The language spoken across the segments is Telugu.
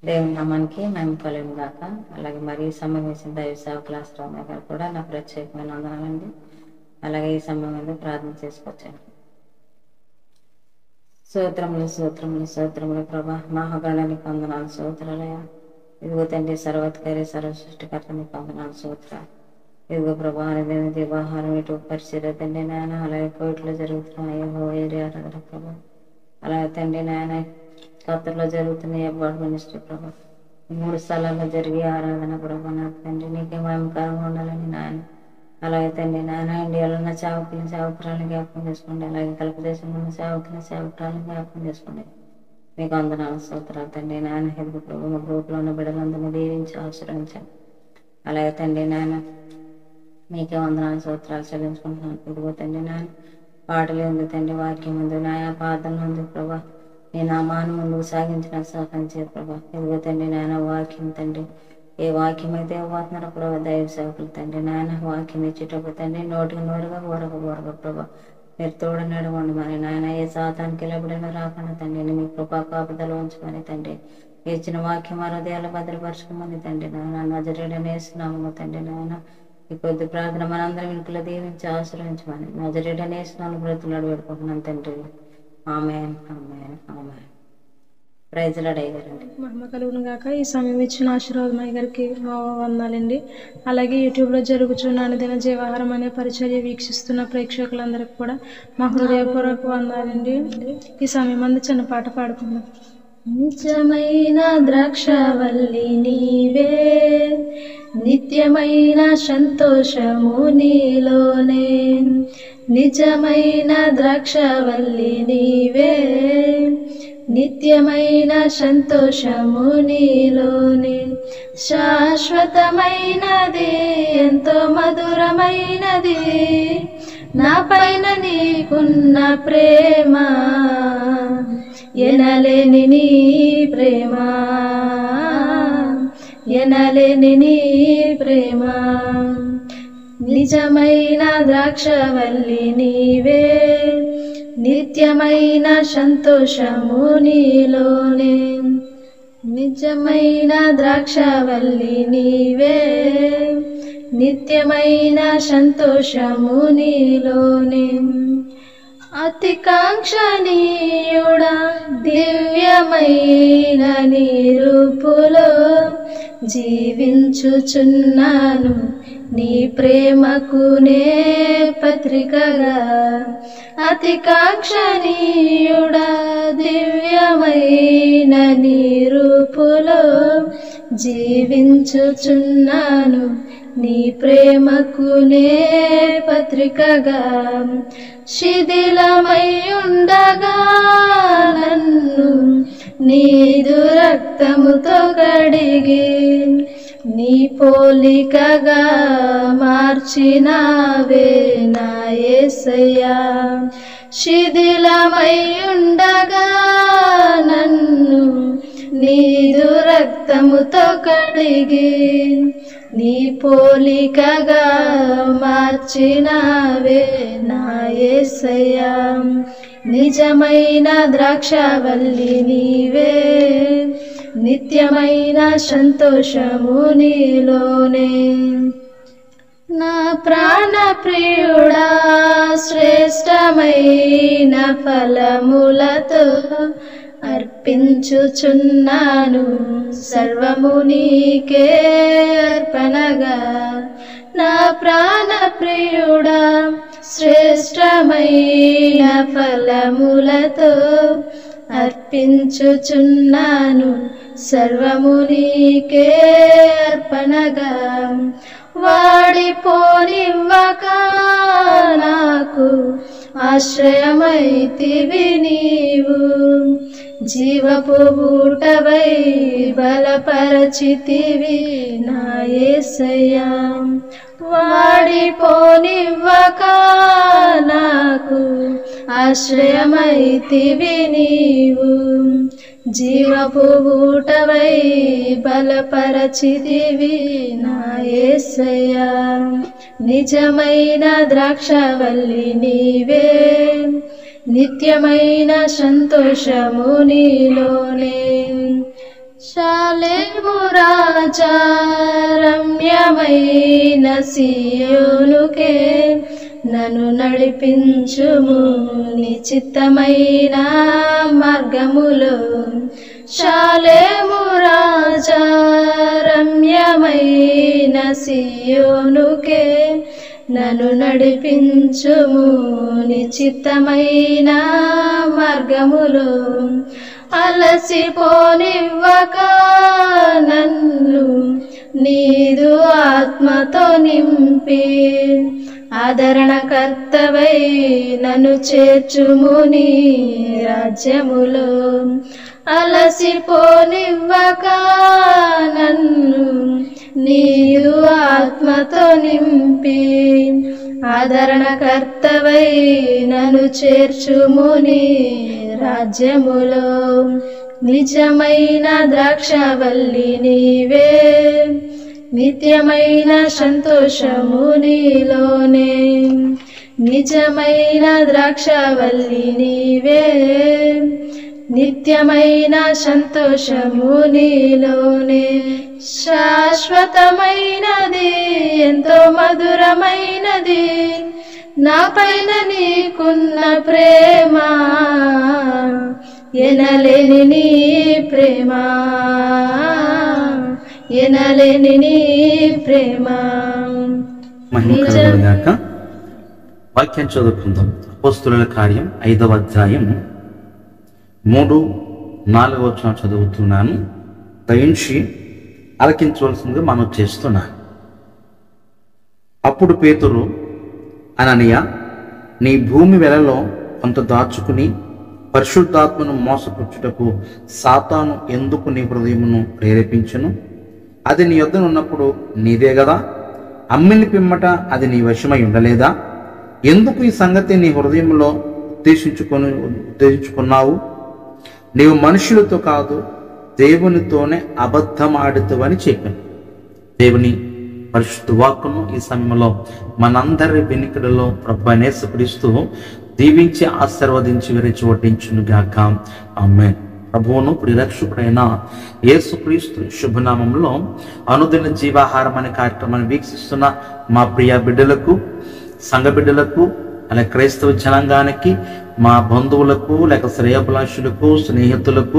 దేవుని నామానికి మేము కలుగును గాక అలాగే మరి ఈ సమయం ఇచ్చిన దైవ సేవ క్లాస్ రామయ్య గారు కూడా నా ప్రత్యేకమైన వందనాలండి అలాగే ఈ సమయం మీద ప్రార్థన చేసుకొచ్చాను సూత్రములు సూత్రములు సూత్రములు ప్రభా మహాగణానికి వందనాలు సూత్రాలయ ఇదిగో తండ్రి సర్వత్కారి సర్వసృష్టికర్త నీకు వందనాలు సూత్ర ఇదిగో ప్రభా అనేది దివాహారం ఇటు పరిచయ తండ్రి నాయన అలాగే కోయిట్లో జరుగుతున్నాయి ఓ ఏరియా ప్రభా అలాగే తండ్రి నాయన ఖత్తర్లో జరుగుతున్న అబ్బాడ్ మినిస్ట్రీ ప్రభా ఈ మూడు స్థలాల్లో జరిగే ఆరాధన ప్రభా నాకు తండ్రి నీకే మహిమకరంగా ఉండాలని నాయన అలాగే తండ్రి నాయన ఇండియాలో ఉన్న సేవకులను సేవకురాలను జ్ఞాపకం చేసుకోండి అలాగే కలప దేశంలో ఉన్న సేవకులను సేవకురాలను జ్ఞాపకం చేసుకోండి మీకు వందనాలు స్తోత్రాలు తండ్రి నాయన హెల్ప్ ప్రభు మా గ్రూప్లో ఉన్న బిడ్డలందరినీ దీవించి ఆశ్రయించండి అలాగే తండ్రి నాయన మీకే వందనాలు స్తోత్రాలు చెల్లించుకుంటున్నాను ఇదిగో తండ్రి నాయన పాటలు ఉంది తండ్రి వాక్యం ఉంది నాయన ప్రార్థన ఉంది ప్రభా నేను ఆ మాను ముందుకు సాగించిన సహాయం చేయ ప్రభా ఇదిగో తండ్రి నాయన వాక్యం తండ్రి ఏ వాక్యం అయితే ఇవ్వబోతున్నారో ప్రభా దైవ సేవకులు తండ్రి నాయన వాక్యం ఇచ్చేటప్పుడు తండ్రి నోటికి నోరుగా ఊరక ఊరక ప్రభా మీరు తోడ నడవండి మరి నాయన ఏ సాతానికి ఎప్పుడైనా రాకుండా తండ్రి మీ కృపా కాపుదలు ఉంచమని తండ్రి ఇచ్చిన వాక్యం ఆ హృదయాలు భద్రపరచుకోమని తండ్రి నాయన నజరేడనేసినాము తండ్రి నాయన ఈ కొద్ది ప్రార్థన మనందరం ఇంట్లో దీవించి ఆశ్రయించమని నజరేడనేసినాను బ్రతులాడు పెట్టుకుంటున్నాను తండ్రి ఆమె ఆమె ఆమె ప్రైజ్లాడ్ అయ్యారండి మహిమ కలుగును గాక ఈ సమయం ఇచ్చిన ఆశీర్వాదమయ్య గారికి మా వందాలండి అలాగే యూట్యూబ్లో జరుగుతున్న అనుదిన జీవాహారం అనే పరిచర్య వీక్షిస్తున్న ప్రేక్షకులందరికీ కూడా మా హృదయపూర్వక వందాలండి ఈ సమయం అందు చిన్న పాట పాడుకుందాం నిజమైన ద్రాక్షవల్లి నీవే నిత్యమైన సంతోషము నీలోనే నిజమైన ద్రాక్షవల్లి నీవే నిత్యమైన సంతోషము నీలోనే శాశ్వతమైనది ఎంతో మధురమైనది నా పైన నీకున్న ప్రేమ ఎనలేని నీ ప్రేమ ఎనలేని నీ ప్రేమ నిజమైన ద్రాక్షవల్లి నీవే నిత్యమైన సంతోషము నీలోనే నిజమైన ద్రాక్షవల్లి నీవే నిత్యమైన సంతోషము నీలోనే అతి కాంక్షణీయుడా దివ్యమైన నిరూపులో జీవించుచున్నాను నీ ప్రేమకు నే పత్రికగా అతి కాంక్షణీయుడా దివ్యమైన నిరూపులో జీవించుచున్నాను నీ ప్రేమకు నే పత్రికగా శిథిలమై ఉండగా నన్ను నీదు రక్తముతో కడిగి నీ పోలికగా మార్చినావే నా యేసయ్యా శిథిలమై ఉండగా నన్ను నీదు రక్తముతో కడిగి నీ పోలికగా మార్చినావే నా యేసయ్యా నిజమైన ద్రాక్షవల్లి నీవే నిత్యమైన సంతోషము నీలోనే నా ప్రాణ ప్రియుడా శ్రేష్టమైన ఫలములతో అర్పించుచున్నాను సర్వము నీకే అర్పణగా నా ప్రాణ ప్రియుడా శ్రేష్టమైన ఫలములతో అర్పించుచున్నాను సర్వము నీకే అర్పణగా వాడిపోనివ్వక నాకు ఆశ్రయమైతివి నీవు జీవపు బూటవై బలపరచితివి నా యేసయ్యా వాడిపోనివ్వక నాకు ఆశ్రయమైతివి నీవు జీవపు బూటవై బలపరచితివి నా యేసయ్యా నిజమైన ద్రాక్షవల్లి నీవే నిత్యమైన సంతోషము నీలోనే శాలేము రాజా రమ్యమైన సియోనుకే నన్ను నడిపించుము నిశ్చితమైన మార్గములో శాలేము రాజా రమ్యమైన సియోనుకే నన్ను నడిపించుము నిశ్చితమైన మార్గములో అలసిపోనివ్వక నన్ను నీదు ఆత్మతో నింపి ఆదరణకర్తవై నన్ను చేర్చుము నీ రాజ్యములో అలసిపోనివ్వక నన్ను నీదు ఆత్మతో నింపి ఆదరణకర్తవై నన్ను చేర్చుముని రాజ్యములో నిజమైన ద్రాక్షవల్లి నీవే నిత్యమైన సంతోషము నీలోనే నిజమైన ద్రాక్షవల్లి నీవే నిత్యమైన సంతోషము నీలోనే శాశ్వతమైనది ఎంతో మధురమైనది నా పైన నీకున్న ప్రేమ ఎనలేని నీ ప్రేమ ఎనలేని నీ ప్రేమ మహిమ గాక వాక్యం చదువుకుందాం అపోస్తుల కార్యం ఐదవ అధ్యాయం మూడు నాలుగవ వచనం చదువుతున్నాను దయించి ఆలకించవలసిందిగా మనం చేస్తున్నాను అప్పుడు పేతురు అననయ నీ భూమి వెలలో కొంత దాచుకుని పరిశుద్ధాత్మను మోసపుచ్చుటకు సాతాను ఎందుకు నీ హృదయమును ప్రేరేపించును అది నీ యొద్ద ఉన్నప్పుడు నీదే కదా అమ్మిని పిమ్మట అది నీ వశమై ఉండలేదా ఎందుకు ఈ సంగతి నీ హృదయంలో ఉద్దేశించుకొని ఉద్దేశించుకున్నావు నీవు మనుషులతో కాదు దేవునితోనే అబద్ధమాడుతావని చెప్పాను దేవుని పరిశుద్ధ వాక్కును ఈ సమయంలో మనందరి వెనుకడలో ప్రభు నేసపరిస్తూ దీవించి ఆశీర్వదించి విరిచి వడ్డించును గాక ఆమె ప్రభువును ప్రిరక్షకుడైన యేసుక్రీస్తు శుభనామంలో అనుదిన జీవాహారం అనే కార్యక్రమాన్ని వీక్షిస్తున్న మా ప్రియ బిడ్డలకు సంఘ బిడ్డలకు అలాగే క్రైస్తవ జనాంగానికి మా బంధువులకు లేక శ్రేయభిలాషులకు స్నేహితులకు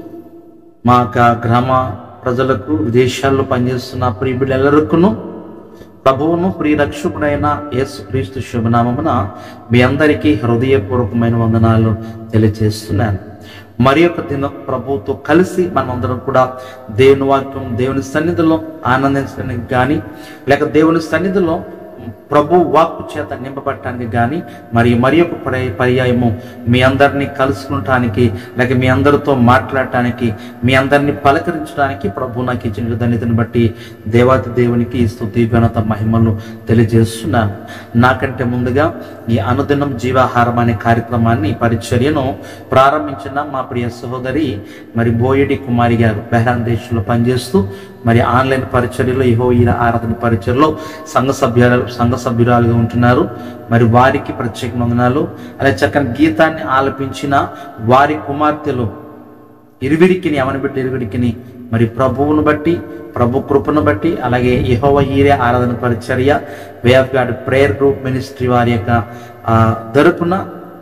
మా యొక్క గ్రామ ప్రజలకు విదేశాల్లో పనిచేస్తున్న ప్రియ బిడ్డలకును ప్రభువును ప్రియరక్షకుడైన యేసుక్రీస్తు శుభనామమున మీ అందరికీ హృదయపూర్వకమైన వందనాలు తెలియజేస్తున్నాను మరి యొక్క దినం ప్రభువుతో కలిసి మనమందరం కూడా దేవుని వాక్యం దేవుని సన్నిధిలో ఆనందించడానికి కానీ లేక దేవుని సన్నిధిలో ప్రభు వాక్కు చేత నింపబడటానికి కానీ మరి మరి ఒక పర్య పర్యాయము మీ అందరినీ కలుసుకుంటానికి లేక మీ అందరితో మాట్లాడటానికి మీ అందరినీ పలకరించడానికి ప్రభు నాకు ఇచ్చిన ధన్యతను బట్టి దేవాతి దేవునికి స్తుతి ఘనత మహిమలు తెలియజేస్తున్నాను నాకంటే ముందుగా ఈ అనుదినం జీవాహారం అనే కార్యక్రమాన్ని ఈ పరిచర్యను ప్రారంభించిన మా ప్రియ సహోదరి మరి బోయడి కుమారి గారు బెహ్రాన్ దేశంలో పనిచేస్తూ మరి ఆన్లైన్ పరిచర్యలో ఇహో ఈర ఆరాధన పరిచర్లో సంఘ సభ్యులు సంఘ సభ్యురాలుగా ఉంటున్నారు మరి వారికి ప్రత్యేక వందనాలు అలాగే చక్కని గీతాన్ని ఆలపించిన వారి కుమార్తెలు ఇరువిడికిని అవని బిడ్డ ఇరువిడికిని మరి ప్రభువును బట్టి ప్రభు కృపను బట్టి అలాగే యహోవ ఈరే ఆరాధన పరిచర్య way of God prayer group ministry వారి యొక్క ఆ, తరపున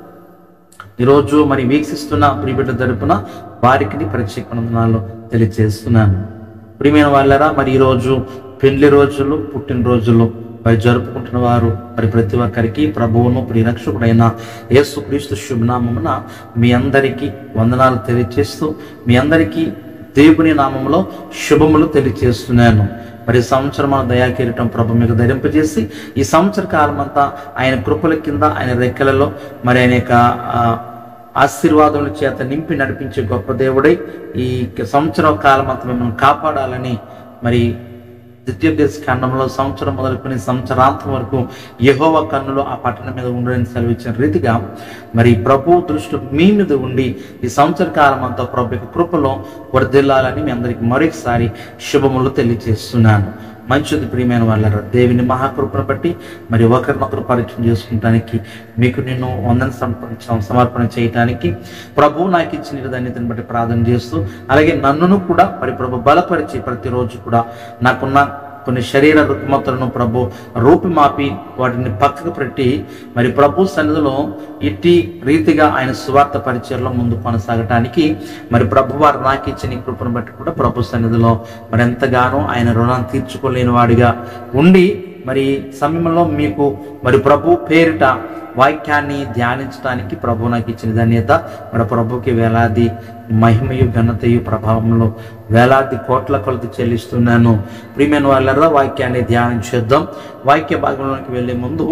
ఈరోజు మరి వీక్షిస్తున్న ప్రియబిడ్డ తరపున వారికి ప్రత్యేక వందనాలు తెలియజేస్తున్నాను ప్రియమైన వాళ్ళరా మరి ఈరోజు పెళ్లి రోజులు పుట్టినరోజులు మరి జరుపుకుంటున్న వారు మరి ప్రతి ఒక్కరికి ప్రభువును ప్రియరక్షకుడైన యేసుక్రీస్తు శుభనామమున మీ అందరికీ వందనాలు తెలియజేస్తూ మీ అందరికీ దేవుని నామంలో శుభములు తెలియజేస్తున్నాను మరి ఈ సంవత్సరం మన దయాకిరీటం ప్రభు మీకు ధరింపజేసి ఈ సంవత్సర కాలం అంతా ఆయన కృపల కింద ఆయన రెక్కలలో మరి ఆయన యొక్క ఆ, ఆశీర్వాదముల చేత నింపి నడిపించే గొప్ప దేవుడై ఈ సంవత్సరం కాలం అంతా మిమ్మల్ని కాపాడాలని మరి ద్వితీయోపదేశ ఖండంలో సంవత్సరం మొదలుకొని సంవత్సరాంతం వరకు యెహోవా కన్నులు ఆ పట్టణం మీద ఉండని సెలవిచ్చిన రీతిగా మరి ప్రభు దృష్టి మీ మీద ఉండి ఈ సంవత్సర కాలం అంతా ప్రభు యొక్క కృపలో వర్ధిల్లాలని మీ అందరికి మరొకసారి శుభములు తెలియజేస్తున్నాను మంచిది ప్రియమైన వాళ్ళ దేవుని మహాకృపను బట్టి మరి ఒకరినొకరు పరిచయం చేసుకుంటానికి మీకు నేను వందన సమర్పణ సమర్పణ చేయటానికి ప్రభు నాకు ఇచ్చిన ధన్యతను బట్టి ప్రార్థన చేస్తూ అలాగే నన్నును కూడా మరి ప్రభు బలపరిచి ప్రతిరోజు కూడా నాకున్న కొన్ని శరీర రుగ్మతలను ప్రభు రూపుమాపి వాటిని పక్కకు పెట్టి మరి ప్రభు సన్నిధిలో ఇట్టి రీతిగా ఆయన సువార్త పరిచయంలో ముందు కొనసాగటానికి మరి ప్రభు వారు నాకు ఇచ్చిన ఈ కృపను బట్టి కూడా ప్రభు సన్నిధిలో మరి ఎంతగానో ఆయన రుణాన్ని తీర్చుకోలేని వాడిగా ఉండి మరి సమయంలో మీకు మరి ప్రభు పేరిట వాక్యాన్ని ధ్యానించడానికి ప్రభు నాకు ఇచ్చిన ధన్యత మరి ప్రభుకి వేలాది మహిమయు ఘనతయు ప్రభావంలో వేలాది కోట్ల కొలత చెల్లిస్తున్నాను ప్రియమైన వాళ్ళరా వాక్యాన్ని ధ్యానం చేద్దాం వాక్య భాగంలోకి వెళ్ళే ముందు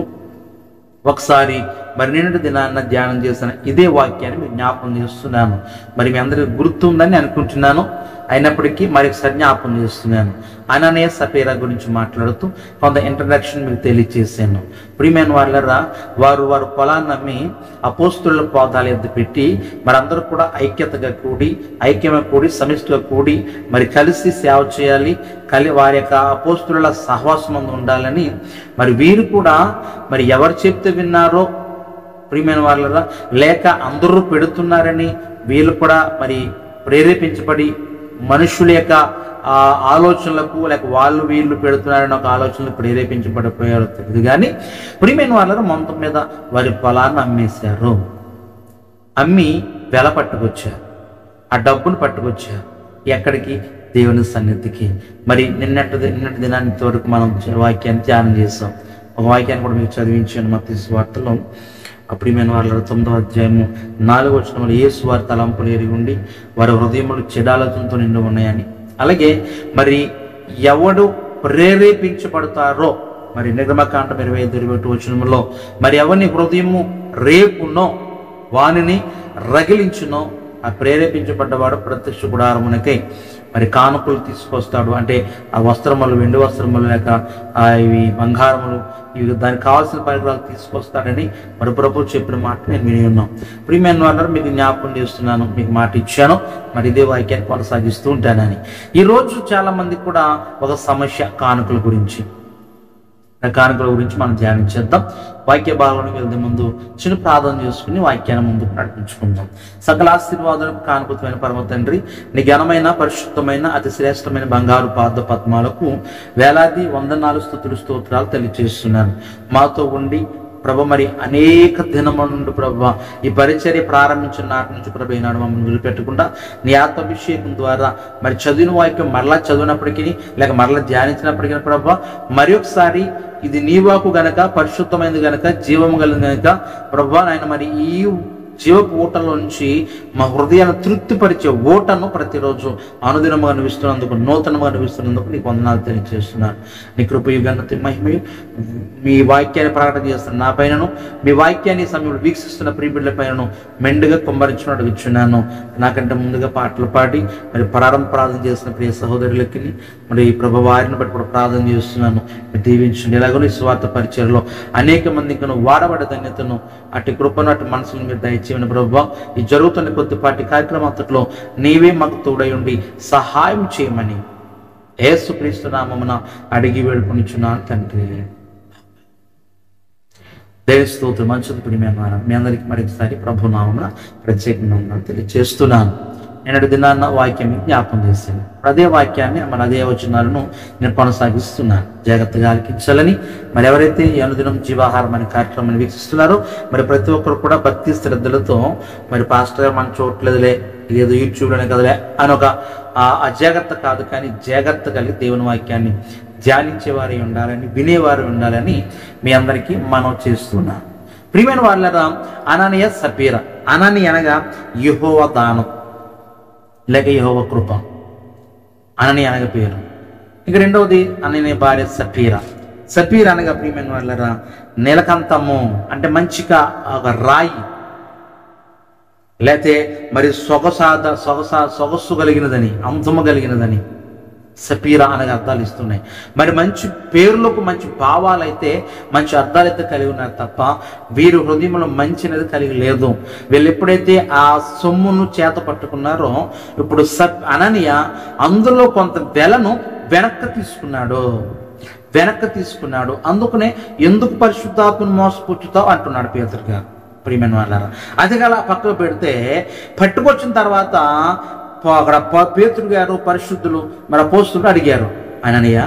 ఒకసారి మరి నిన్నటి దినాన్న ధ్యానం చేసిన ఇదే వాక్యాన్ని మీకు జ్ఞాపకం చేస్తున్నాను మరి మీ అందరికి గుర్తుందని అనుకుంటున్నాను అయినప్పటికీ మరొకసారి జ్ఞాపకం చేస్తున్నాను అననే సపేరా గురించి మాట్లాడుతూ కొంత ఇంట్రడక్షన్ మీకు తెలియచేసాను ప్రియమైన వాళ్ళరా వారు వారు పొలాన్ని నమ్మి అపోస్తుల పోదాలు ఎద్దు పెట్టి మరందరూ కూడా ఐక్యతగా కూడి ఐక్యమే కూడి సమిష్టిగా కూడి మరి కలిసి సేవ చేయాలి కలి వారి యొక్క అపోస్తుల సహవాసం ఉండాలని మరి వీరు కూడా మరి ఎవరు చెప్తే విన్నారో ప్రియమైన వాళ్ళరా లేక అందరూ పెడుతున్నారని వీళ్ళు కూడా మరి ప్రేరేపించబడి మనుషుల యొక్క ఆ ఆలోచనలకు లేక వాళ్ళు వీళ్ళు పెడుతున్నారని ఒక ఆలోచనలు ప్రేరేపించబడిపోయారో తెలియదు కానీ ప్రియమైన వాళ్ళ మొత్తం మీద వారి పొలాన్ని అమ్మేశారు అమ్మి వెల పట్టుకొచ్చారు ఆ డబ్బును పట్టుకొచ్చారు ఎక్కడికి దేవుని సన్నిధికి మరి నిన్నటి నిన్నటి దినానికి వరకు మనం వాక్యాన్ని ధ్యానం చేస్తాం ఒక వాక్యాన్ని కూడా మీకు చదివించాను మత వార్తలో అప్పుడు మేము వాళ్ళ తొమ్మిదవ అధ్యాయము నాలుగు వచ్చిన ఏ స్వారి తలంపులు ఎరిగి ఉండి వారి హృదయములు చెడాలతంతో నిండి ఉన్నాయని అలాగే మరి ఎవడు ప్రేరేపించబడతారో మరి నిర్మకాండం ఇరవై ఐదు ఇరవై ఒకటి వచనంలో మరి ఎవరిని హృదయము రేపునో వానిని రగిలించునో ఆ ప్రేరేపించబడ్డవాడు ప్రత్యక్ష గుడారమునకై మరి కానుకలు తీసుకొస్తాడు అంటే ఆ వస్త్రములు వెండి వస్త్రములు లేక ఆ ఇవి బంగారములు ఇవి దానికి కావాల్సిన పరికరాలు తీసుకొస్తాడని మరి ప్రభు చెప్పిన మాట నేను విని ఉన్నాం ప్రియమైన వాళ్ళని మీకు జ్ఞాపకం చేస్తున్నాను మీకు మాట ఇచ్చాను మరి ఇదే వాక్యాన్ని కొనసాగిస్తూ ఉంటానని ఈరోజు చాలా మంది కూడా ఒక సమస్య కానుకల గురించి ఆ కానుకల గురించి మనం ధ్యానించేద్దాం వాక్య భాగంలోకి వెళ్తే ముందు చిన్న ప్రార్థన చేసుకుని వాక్యాన్ని ముందుకు నడిపించుకుందాం సకల ఆశీర్వాదాలకు కానుకృతమైన పరమ తండ్రి నీ ఘనమైన పరిశుద్ధమైన అతి శ్రేష్టమైన బంగారు పాద పద్మాలకు వేలాది వందనాలు స్థుతులు స్తోత్రాలు తెలియజేస్తున్నాను మాతో ఉండి ప్రభ మరి అనేక దినముల నుండి ప్రభ ఈ పరిచర్య ప్రారంభించిన నాటి నుంచి ప్రభ ఈనాడు మమ్మల్ని వదిలిపెట్టకుండా నీ ఆత్మాభిషేకం ద్వారా మరి చదివిన వాక్యం మరలా చదివినప్పటికీ లేక మరలా ధ్యానించినప్పటికీ ప్రభ మరి ఒకసారి ఇది నీ వాకు గనక పరిశుద్ధమైనది గనక జీవము కలిగింది గనక ప్రభా నాయన మరి ఈ జీవపు ఓటలో నుంచి మా హృదయాన్ని తృప్తిపరిచే ఓటను ప్రతిరోజు అనుదినముగా అనిపిస్తున్నందుకు నూతనంగా అనిపిస్తున్నందుకు నీకు వందనాలు తెలియజేస్తున్నాను నీ కృపయు గణతి మహిమయు మీ వాక్యాన్ని ప్రకటన చేస్తున్న నా పైనను మీ వాక్యాన్ని ఈ సమయంలో వీక్షిస్తున్న ప్రియబిడ్ల పైనను మెండుగా కుమ్మరించినట్టు ఇచ్చున్నాను నాకంటే ముందుగా పాటలు పాడి మరి ప్రారంభ ప్రార్థన చేసిన ప్రియ సహోదరులకి మరి ప్రభు వారిని బట్టి కూడా ప్రార్థన చేస్తున్నాను మీరు దీవించండి ఎలాగో ఈ స్వార్థ పరిచయలో అనేక మంది ఇంకా వాడబడే ధన్యతను అటు కృపను అటు మనసును మీరు దయచేయమని ప్రభు ఈ జరుగుతున్న కొద్దిపాటి కార్యక్రమం అంతట్లో నీవే మాకు తోడై ఉండి సహాయం చేయమని ఏసుక్రీస్తు నామమున అడిగి వేడుకొనిచున్నాను తండ్రి దేవ స్తోత్రం మంచిది ప్రియమైన మీ అందరికీ మరొకసారి ప్రభు నామమున ప్రత్యేకంగా తెలియజేస్తున్నాను నేను దినాన్న వాక్యం జ్ఞాపం చేశాను అదే వాక్యాన్ని మన అదే వచనాలను నేను కొనసాగిస్తున్నాను జాగ్రత్తగా ఆలకించాలని మరి ఎవరైతే ఈ అనుదినం జీవాహారం అనే కార్యక్రమాన్ని వీక్షిస్తున్నారో మరి ప్రతి ఒక్కరు కూడా భక్తి శ్రద్ధలతో మరి పాస్టర్ గారు మనం చూడట్లేదులే ఇదేదో యూట్యూబ్లోనే కదలే అని ఒక ఆ అజాగ్రత్త కాదు కానీ జాగ్రత్త కలిగి దేవుని వాక్యాన్ని ధ్యానించేవారు ఉండాలని వినేవారు ఉండాలని మీ అందరికీ మనం చేస్తున్నాం ప్రియమైన వాళ్ళ అనానియ సపీర అనాని అనగా యహోవ దానం లేక యహోవ కృప అనని అనగా పేరు ఇక రెండవది అనని భార్య సఫీర సఫీర్ అనగా ప్రియమైన వాళ్ళరా నీలకంతము అంటే మంచిగా ఒక రాయి లేతే మరి సొగసాద సొగస సొగస్సు కలిగినదని అందము కలిగినదని సపీరా అనగా అర్థాలు ఇస్తున్నాయి మరి మంచి పేర్లకు మంచి భావాలు అయితే మంచి అర్థాలు అయితే కలిగి ఉన్నారు తప్ప వీరు హృదయంలో మంచి అనేది కలిగి లేదు వీళ్ళు ఎప్పుడైతే ఆ సొమ్మును చేత పట్టుకున్నారో ఇప్పుడు సప్ అననీయ అందులో కొంత వెలను వెనక్కి తీసుకున్నాడు వెనక్కి తీసుకున్నాడు అందుకనే ఎందుకు పరిశుద్ధాత్మను మోసపుచ్చుతావు అంటున్నాడు పేదరు గారు ప్రియమైన వాళ్ళారా అది గల పక్కకు పెడితే పట్టుకొచ్చిన తర్వాత ప- అక్కడ ప- పేతురు గారు పరిశుద్ధులు మరి పోస్తులు అడిగారు అననయ్య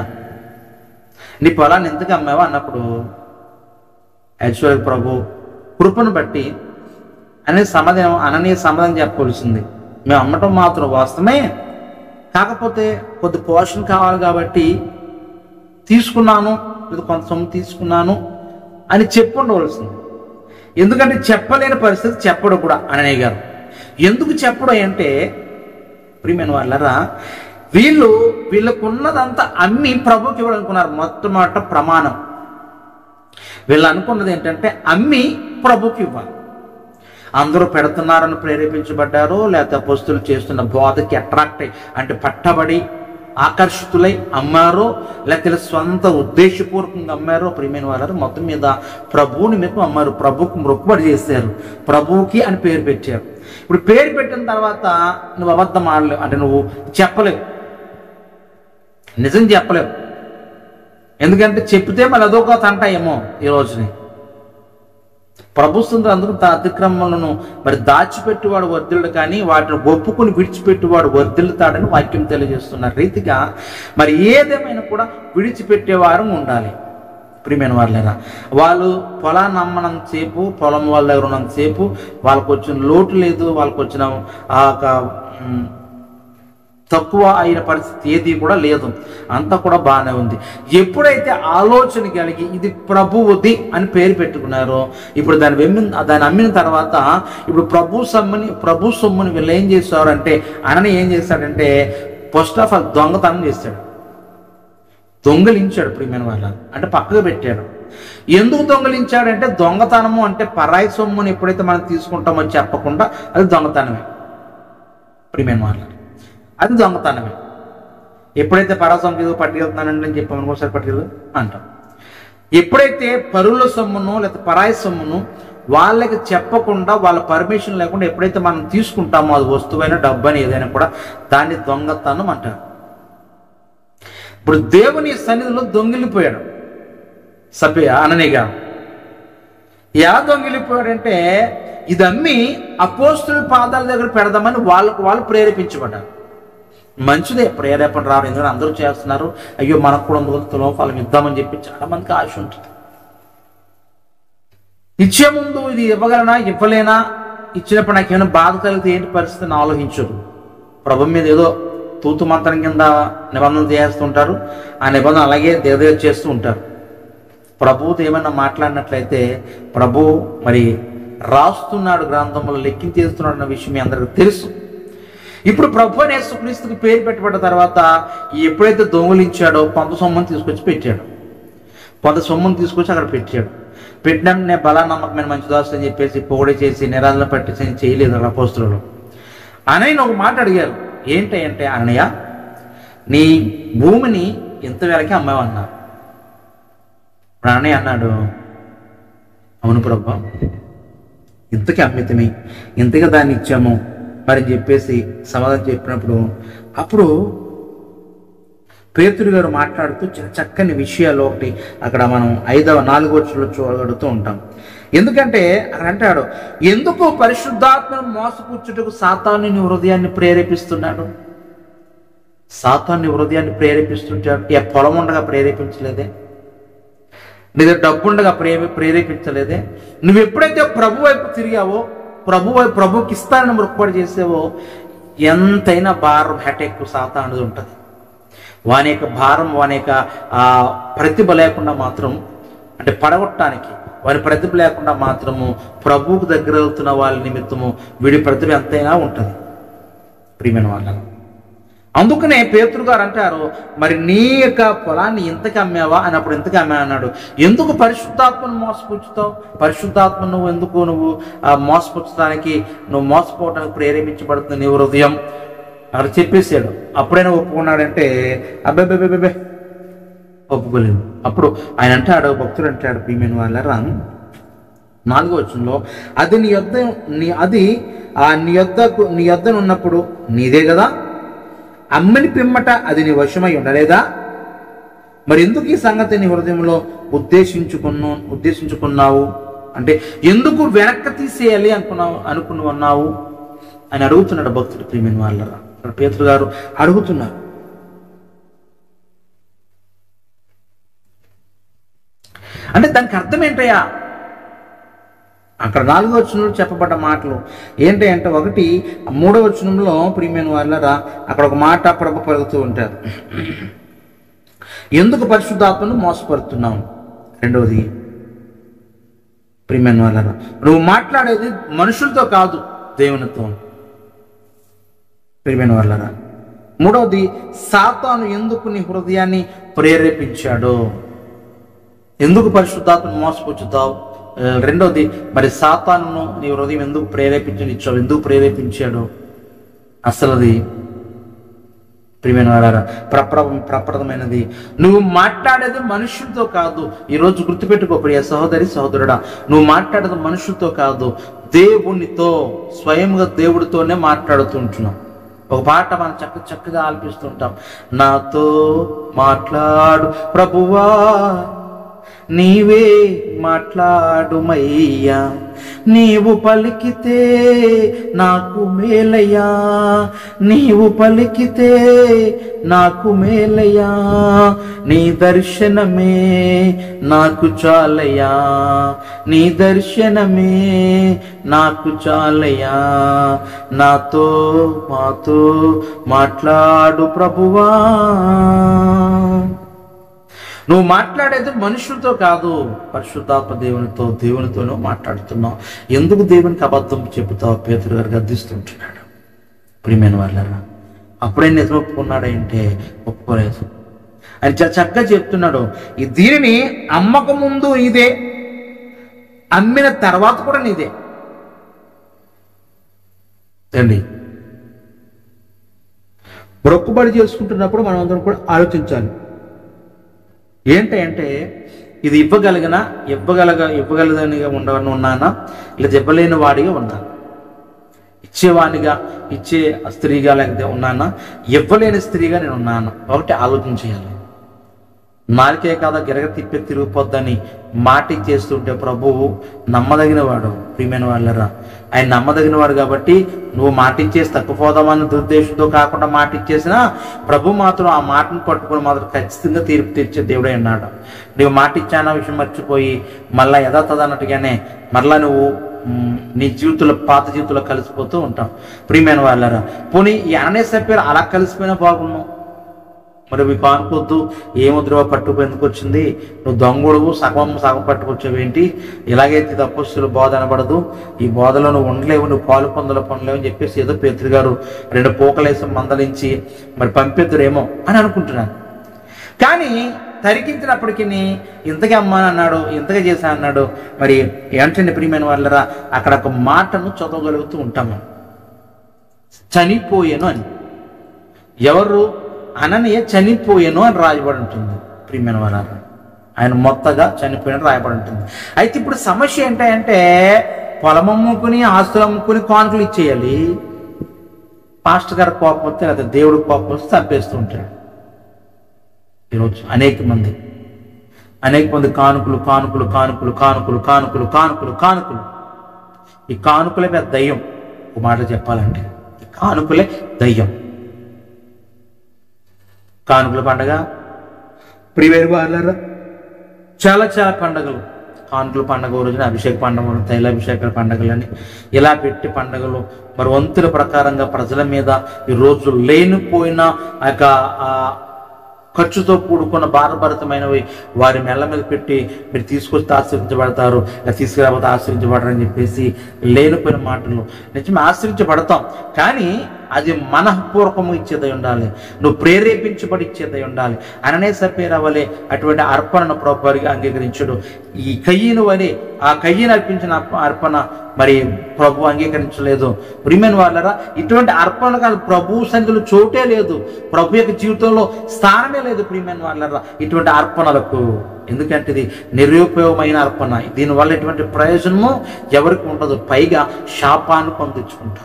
నీ పొలాన్ని ఎందుకు అమ్మావా అన్నప్పుడు యాక్చువల్ ప్రభు కృపను బట్టి అనే సమాధానం అననీయ సమాధానం చెప్పవలసింది మేము అమ్మటం మాత్రం వాస్తవమే కాకపోతే కొద్ది పోషణ కావాలి కాబట్టి తీసుకున్నాను లేదా కొంత సొమ్ము తీసుకున్నాను అని చెప్పి ఉండవలసింది ఎందుకంటే చెప్పలేని పరిస్థితి చెప్పడు కూడా అననయ్య గారు ఎందుకు చెప్పడు అంటే ప్రియమైన వాళ్ళరా వీళ్ళు వీళ్ళకున్నదంతా అమ్మి ప్రభుకి ఇవ్వాలనుకున్నారు మొట్టమొదట ప్రమాణం వీళ్ళు అనుకున్నది ఏంటంటే అమ్మి ప్రభుకి ఇవ్వాలి అందరూ పెడుతున్నారని ప్రేరేపించబడ్డారో లేకపోతే అపోస్తులు చేస్తున్న బోధకి అట్రాక్ట్ అయ్యి అంటే పట్టబడి ఆకర్షితులై అమ్మారో లేకపోతే స్వంత ఉద్దేశపూర్వకంగా అమ్మారో ప్రియమైన వారు మొత్తం మీద ప్రభువుని మీకు అమ్మారు ప్రభువుకు మొక్కుబడి చేశారు ప్రభువుకి అని పేరు పెట్టారు ఇప్పుడు పేరు పెట్టిన తర్వాత నువ్వు అబద్ధం ఆడలేవు అంటే నువ్వు చెప్పలేవు నిజం చెప్పలేవు ఎందుకంటే చెప్తే మళ్ళీ అదొక తంట ఏమో ఈ రోజుని ప్రభుత్వం అందరూ తన అతిక్రమలను మరి దాచిపెట్టువాడు వర్ధిల్లు కానీ వాటిని ఒప్పుకుని విడిచిపెట్టువాడు వర్ధిల్లుతాడని వాక్యం తెలియజేస్తున్న రీతిగా మరి ఏదేమైనా కూడా విడిచిపెట్టేవారు ఉండాలి ప్రియమైన వాళ్ళేనా వాళ్ళు పొలాన్ని అమ్మనంత సేపు పొలం వాళ్ళ దగ్గర ఉన్నంత సేపు వాళ్ళకు వచ్చిన లోటు లేదు వాళ్ళకు వచ్చిన ఆ యొక్క, ఉమ్, తక్కువ అయిన పరిస్థితి ఏది కూడా లేదు అంతా కూడా బాగానే ఉంది ఎప్పుడైతే ఆలోచన కలిగి ఇది ప్రభువుది అని పేరు పెట్టుకున్నారో ఇప్పుడు దాన్ని వెమ్మి దాన్ని అమ్మిన తర్వాత ఇప్పుడు ప్రభు సొమ్ముని ప్రభు సొమ్ముని వీళ్ళు ఏం చేశారంటే అనని ఏం చేశాడంటే ఫస్ట్ ఆఫ్ ఆల్ దొంగతనం చేశాడు దొంగలించాడు ప్రియమైన వాళ్ళ అంటే పక్కకు పెట్టాడు ఎందుకు దొంగలించాడంటే దొంగతనము అంటే పరాయి సొమ్ముని ఎప్పుడైతే మనం తీసుకుంటామో చెప్పకుండా అది దొంగతనమే ప్రియమైన వాళ్ళ అది దొంగతనమే ఎప్పుడైతే పరాసొమ్ము ఏదో పట్టుకెళ్తున్నానండి అని చెప్పాము ఇంకోసారి పట్టుకెళ్ళు అంటాం ఎప్పుడైతే పరుల సొమ్మును లేకపోతే పరాయి సొమ్మును వాళ్ళకి చెప్పకుండా వాళ్ళ పర్మిషన్ లేకుండా ఎప్పుడైతే మనం తీసుకుంటామో అది వస్తువైన డబ్బు అని ఏదైనా కూడా దాన్ని దొంగతనం అంటారు ఇప్పుడు దేవుని సన్నిధిలో దొంగిలిపోయాడు సభ్య అననిగా ఎలా దొంగిలిపోయాడంటే ఇది అమ్మి అపోస్తుల పాదాల దగ్గర పెడదామని వాళ్ళకు వాళ్ళు ప్రేరేపించబడ్డారు మంచిదే ప్రేరేపణ రారు ఎందుకంటే అందరూ చేస్తున్నారు అయ్యో మనకు కూడా ముందు తులోఫాలం ఇద్దామని చెప్పి చాలా మందికి ఆశ ఉంటుంది ఇచ్చే ముందు ఇది ఇవ్వగలనా ఇవ్వలేనా ఇచ్చినప్పుడు నాకు ఏమైనా బాధ కలిగితే ఏంటి పరిస్థితిని ఆలోచించరు ప్రభు మీద ఏదో తూతు మంత్రం కింద నిబంధన చేస్తుంటారు ఆ నిబంధన అలాగే దేవదేవ చేస్తూ ఉంటారు ప్రభువుతో ఏమైనా మాట్లాడినట్లయితే ప్రభు మరి రాస్తున్నాడు గ్రంథంలో లెక్కించేస్తున్నాడు అన్న విషయం మీ అందరికీ తెలుసు ఇప్పుడు ప్రభు అనే యేసుక్రీస్తుకి పేరు పెట్టబడ్డ తర్వాత ఎప్పుడైతే దొంగలించాడో కొంత సొమ్ముని తీసుకొచ్చి పెట్టాడు కొంత సొమ్ముని తీసుకొచ్చి అక్కడ పెట్టాడు పెట్టినా నేను బలా నమ్మకమైన మంచి దోస్తు అని చెప్పేసి పొగడి చేసి నిరాధన పట్టించి చేయలేదు అలా పోస్తులు అనయ్య ఒక మాట అడిగారు ఏంటి అంటే అనయ్య నీ భూమిని ఇంత వేలకి అమ్మావన్నారు ఇప్పుడు అన్నయ్య అన్నాడు అవును ప్రభా ఇంతకి అమ్మితమి ఇంతగా దాన్ని ఇచ్చాము మరి చెప్పేసి సమాధానం చెప్పినప్పుడు అప్పుడు పేతురు గారు మాట్లాడుతూ చాలా చక్కని విషయాలు ఒకటి అక్కడ మనం ఐదవ నాలుగో వచ్చులో చూడగలుగుతూ ఉంటాం ఎందుకంటే అక్కడ అంటాడు ఎందుకు పరిశుద్ధాత్మను మోసపుచ్చుటకు సాతాను నీ హృదయాన్ని ప్రేరేపిస్తున్నాడు సాతాన్ని హృదయాన్ని ప్రేరేపిస్తుంటాడు ఏ పొలం ఉండగా ప్రేరేపించలేదే నీ దగ్గర డబ్బు ఉండగా ప్రే ప్రేరేపించలేదే నువ్వు ఎప్పుడైతే ప్రభు వైపు తిరిగావో ప్రభు వైపు ప్రభుకి ఇస్తానని మొక్కుబడి చేసావో ఎంతైనా భారం హెటెక్ సాతా అనేది ఉంటుంది వాని యొక్క భారం వాని యొక్క ఆ ప్రతిభ లేకుండా మాత్రం అంటే పడగొట్టడానికి వారి ప్రతిభ లేకుండా మాత్రము ప్రభువుకు దగ్గర అవుతున్న వాళ్ళ నిమిత్తము వీడి ప్రతిభ ఎంతైనా ఉంటుంది ప్రియమైన వాళ్ళను అందుకనే పేతురు గారు అంటారు మరి నీ యొక్క పొలాన్ని ఇంతకి అమ్మావా అని అప్పుడు ఇంతకి అమ్మా అన్నాడు ఎందుకు పరిశుద్ధాత్మను మోసపుచ్చుతావు పరిశుద్ధాత్మ నువ్వు ఎందుకు నువ్వు ఆ, మోసపుచ్చడానికి నువ్వు మోసపోవడానికి ప్రేరేపించబడుతుంది నీ హృదయం అక్కడ చెప్పేసాడు అప్పుడైనా ఒప్పుకున్నాడంటే అబ్బాయి ఒప్పుకోలేదు అప్పుడు ఆయన అంటాడు భక్తుడు అంటాడు ప్రియమైన వాళ్ళరా నాలుగో వచనంలో అది నీ యొద్ద నీ అది ఆ నీ యొద్దకు నీ యొద్దను ఉన్నప్పుడు నీదే కదా అమ్మని పిమ్మట అది నీ వశమై ఉండలేదా మరి ఎందుకు ఈ సంగతి నీ హృదయంలో ఉద్దేశించుకున్నా ఉద్దేశించుకున్నావు అంటే ఎందుకు వెనక్కి తీసేయాలి అనుకున్నావు అనుకుని ఉన్నావు అని అడుగుతున్నాడు భక్తుడు ప్రియమైన వాళ్ళరా ఇక్కడ పేతురు గారు అడుగుతున్నారు అంటే దానికి అర్థం ఏంటయ్యా అక్కడ నాలుగో వచనంలో చెప్పబడ్డ మాటలు ఏంటి అంటే ఒకటి మూడో వచనంలో ప్రియమైన వాళ్ళరా అక్కడ ఒక మాట అప్పుడప్పుడు పలుకుతూ ఉంటారు ఎందుకు పరిశుద్ధాత్మను మోసపడుతున్నావు రెండవది ప్రియమైన వాళ్ళరా నువ్వు మాట్లాడేది మనుషులతో కాదు దేవునితో ప్రియమైన వాళ్ళరా మూడవది సాతాను ఎందుకు నీ హృదయాన్ని ప్రేరేపించాడో ఎందుకు పరిశుద్ధాత్మను మోసపుచ్చుతావు ఆ, రెండోది మరి సాతాను నీ హృదయం ఎందుకు ప్రేరేపించని ఇచ్చావు ఎందుకు ప్రేరేపించాడు అసలు అది ప్రియమైన వాడారా ప్రప్ర ప్రప్రదమైనది నువ్వు మాట్లాడేది మనుషులతో కాదు ఈరోజు గుర్తుపెట్టుకో ప్రియ సహోదరి సహోదరుడా నువ్వు మాట్లాడేది మనుషులతో కాదు దేవునితో స్వయంగా దేవుడితోనే మాట్లాడుతుంటున్నావు ఒక పాట మనం చక్క చక్కగా ఆలపిస్తుంటాం నాతో మాట్లాడు ప్రభువా నీవే మాట్లాడుమయ్యా నీవు పలికితే నాకు మేలయ్యా నీవు పలికితే నాకు మేలయ్యా నీ దర్శనమే నాకు చాలయ్యా నీ దర్శనమే నాకు చాలయ్యా నాతో మాతో మాట్లాడు ప్రభువా నువ్వు మాట్లాడేది మనుషులతో కాదు పరిశుద్ధాత్మ దేవునితో దేవునితోనూ మాట్లాడుతున్నావు ఎందుకు దేవునికి అబద్ధం చెబుతావు పేతురు గారు గద్దిస్తుంటున్నాడు ప్రియమైన వాళ్ళరా అప్పుడే నిజం ఒప్పుకున్నాడంటే ఒప్పుకోలేదు ఆయన చాలా చక్కగా చెప్తున్నాడు ఈ దీనిని అమ్మక ముందు ఇదే అమ్మిన తర్వాత కూడా నీదే అండి మొక్కుబడి చేసుకుంటున్నప్పుడు మనం అందరం కూడా ఆలోచించాలి ఏంటంటే ఇది ఇవ్వగలిగిన ఇవ్వగలగ ఇవ్వగలదనిగా ఉండవని ఉన్నానా లేదా ఇవ్వలేని వాడిగా ఉన్నాను ఇచ్చేవాడిగా ఇచ్చే స్త్రీగా లేకపోతే ఉన్నానా ఇవ్వలేని స్త్రీగా నేను ఉన్నాను ఒకటి ఆలోచన చేయాలి నాలుకే కాదా గిరగ తిప్పి తిరిగిపోద్దని మాట చేస్తుంటే ప్రభువు నమ్మదగిన వాడు ప్రియమైన వాళ్ళరా ఆయన నమ్మదగిన వాడు కాబట్టి నువ్వు మాట ఇచ్చేసి తప్పిపోదామన్న దుర్దేశంతో కాకుండా మాట ఇచ్చేసినా ప్రభు మాత్రం ఆ మాటను పట్టుకొని మాత్రం ఖచ్చితంగా తీర్పు తీర్చే దేవుడే అన్నాడు నువ్వు మాట ఇచ్చాన విషయం మర్చిపోయి మళ్ళా యథాతథన్నట్టుగానే మరలా నువ్వు మ్, నీ జీవితంలో పాత జీవితంలో కలిసిపోతూ ఉంటాం ప్రియమైన వాళ్ళరా పోనీ ఈ అననేస పేరు అలా కలిసిపోయినా బాగున్నావు మరి మీకు అనుకోవద్దు ఏముద్రవ పట్టుకునేందుకు వచ్చింది నువ్వు దొంగడువు సగం సగం పట్టుకొచ్చావేంటి ఇలాగైతే తపస్సులు బోధ అనబడదు ఈ బోధలో నువ్వు ఉండలేవు నువ్వు పాలు పొందలు పొందలేవు అని చెప్పేసి ఏదో పేతురు గారు రెండు పోకలేసి మందలించి మరి పంపిద్దురేమో అని అనుకుంటున్నాను కానీ తరికించినప్పటికీ ఇంతగా అమ్మా అన్నాడు ఇంతగా చేశా అన్నాడు మరి ఏంటండి ప్రియమైన వాళ్ళరా అక్కడ ఒక మాటను చదవగలుగుతూ ఉంటాము చనిపోయాను అని ఎవరు అననీయ చనిపోయాను అని రాయబడి ఉంటుంది ప్రియమైన వాళ్ళారా ఆయన మొత్తగా చనిపోయిన రాయబడి ఉంటుంది అయితే ఇప్పుడు సమస్య ఏంటంటే పొలం అమ్ముకుని ఆస్తులు అమ్ముకుని కానుకలు ఇచ్చేయాలి పాస్టర్ గారి కోపం వస్తే లేదా దేవుడి కోపం వస్తే చంపేస్తూ ఉంటాడు ఈరోజు అనేక మంది అనేక మంది కానుకలు కానుకలు కానుకలు కానుకలు కానుకలు కానుకలు కానుకలు ఈ కానుకలే పెద్ద దయ్యం ఒక మాట చెప్పాలంటే ఈ కానుకలే దయ్యం కానుకల పండగ ప్రివేరు వాళ్ళరా చాలా చాలా పండగలు కానుకల పండగ ఓ రోజున అభిషేక పండుగ తైలాభిషేకాల పండుగలని ఇలా పెట్టి పండుగలు మరి వంతుల ప్రకారంగా ప్రజల మీద ఈ రోజు లేనిపోయిన ఆ యొక్క ఆ ఖర్చుతో కూడుకున్న భారభరితమైనవి వారి మెల్ల మీద పెట్టి మీరు తీసుకొస్తే ఆశ్రయించబడతారు లేదా తీసుకురాబోతే ఆశ్రయించబడరని చెప్పేసి లేనిపోయిన మాటలు నిజమే ఆశ్రయించబడతాం కానీ అది మనఃపూర్వకము ఇచ్చేదై ఉండాలి నువ్వు ప్రేరేపించబడి ఇచ్చేదై ఉండాలి అననే సపేర వలె అటువంటి అర్పణను ప్రభువారికి అంగీకరించడు ఈ కయ్యను వలె ఆ కయ్యను అర్పించిన అర్ప- అర్పణ మరి ప్రభు అంగీకరించలేదు ప్రిమెన్ వాళ్ళరా ఇటువంటి అర్పణ కాదు ప్రభు సంఖ్యలో చోటే లేదు ప్రభు యొక్క జీవితంలో స్థానమే లేదు ప్రిమెన్ వాళ్ళరా ఇటువంటి అర్పణలకు ఎందుకంటే ఇది నిరుపయోగమైన అర్పణ దీనివల్ల ఎటువంటి ప్రయోజనము ఎవరికి ఉండదు పైగా శాపాన్ని పొందించుకుంటాం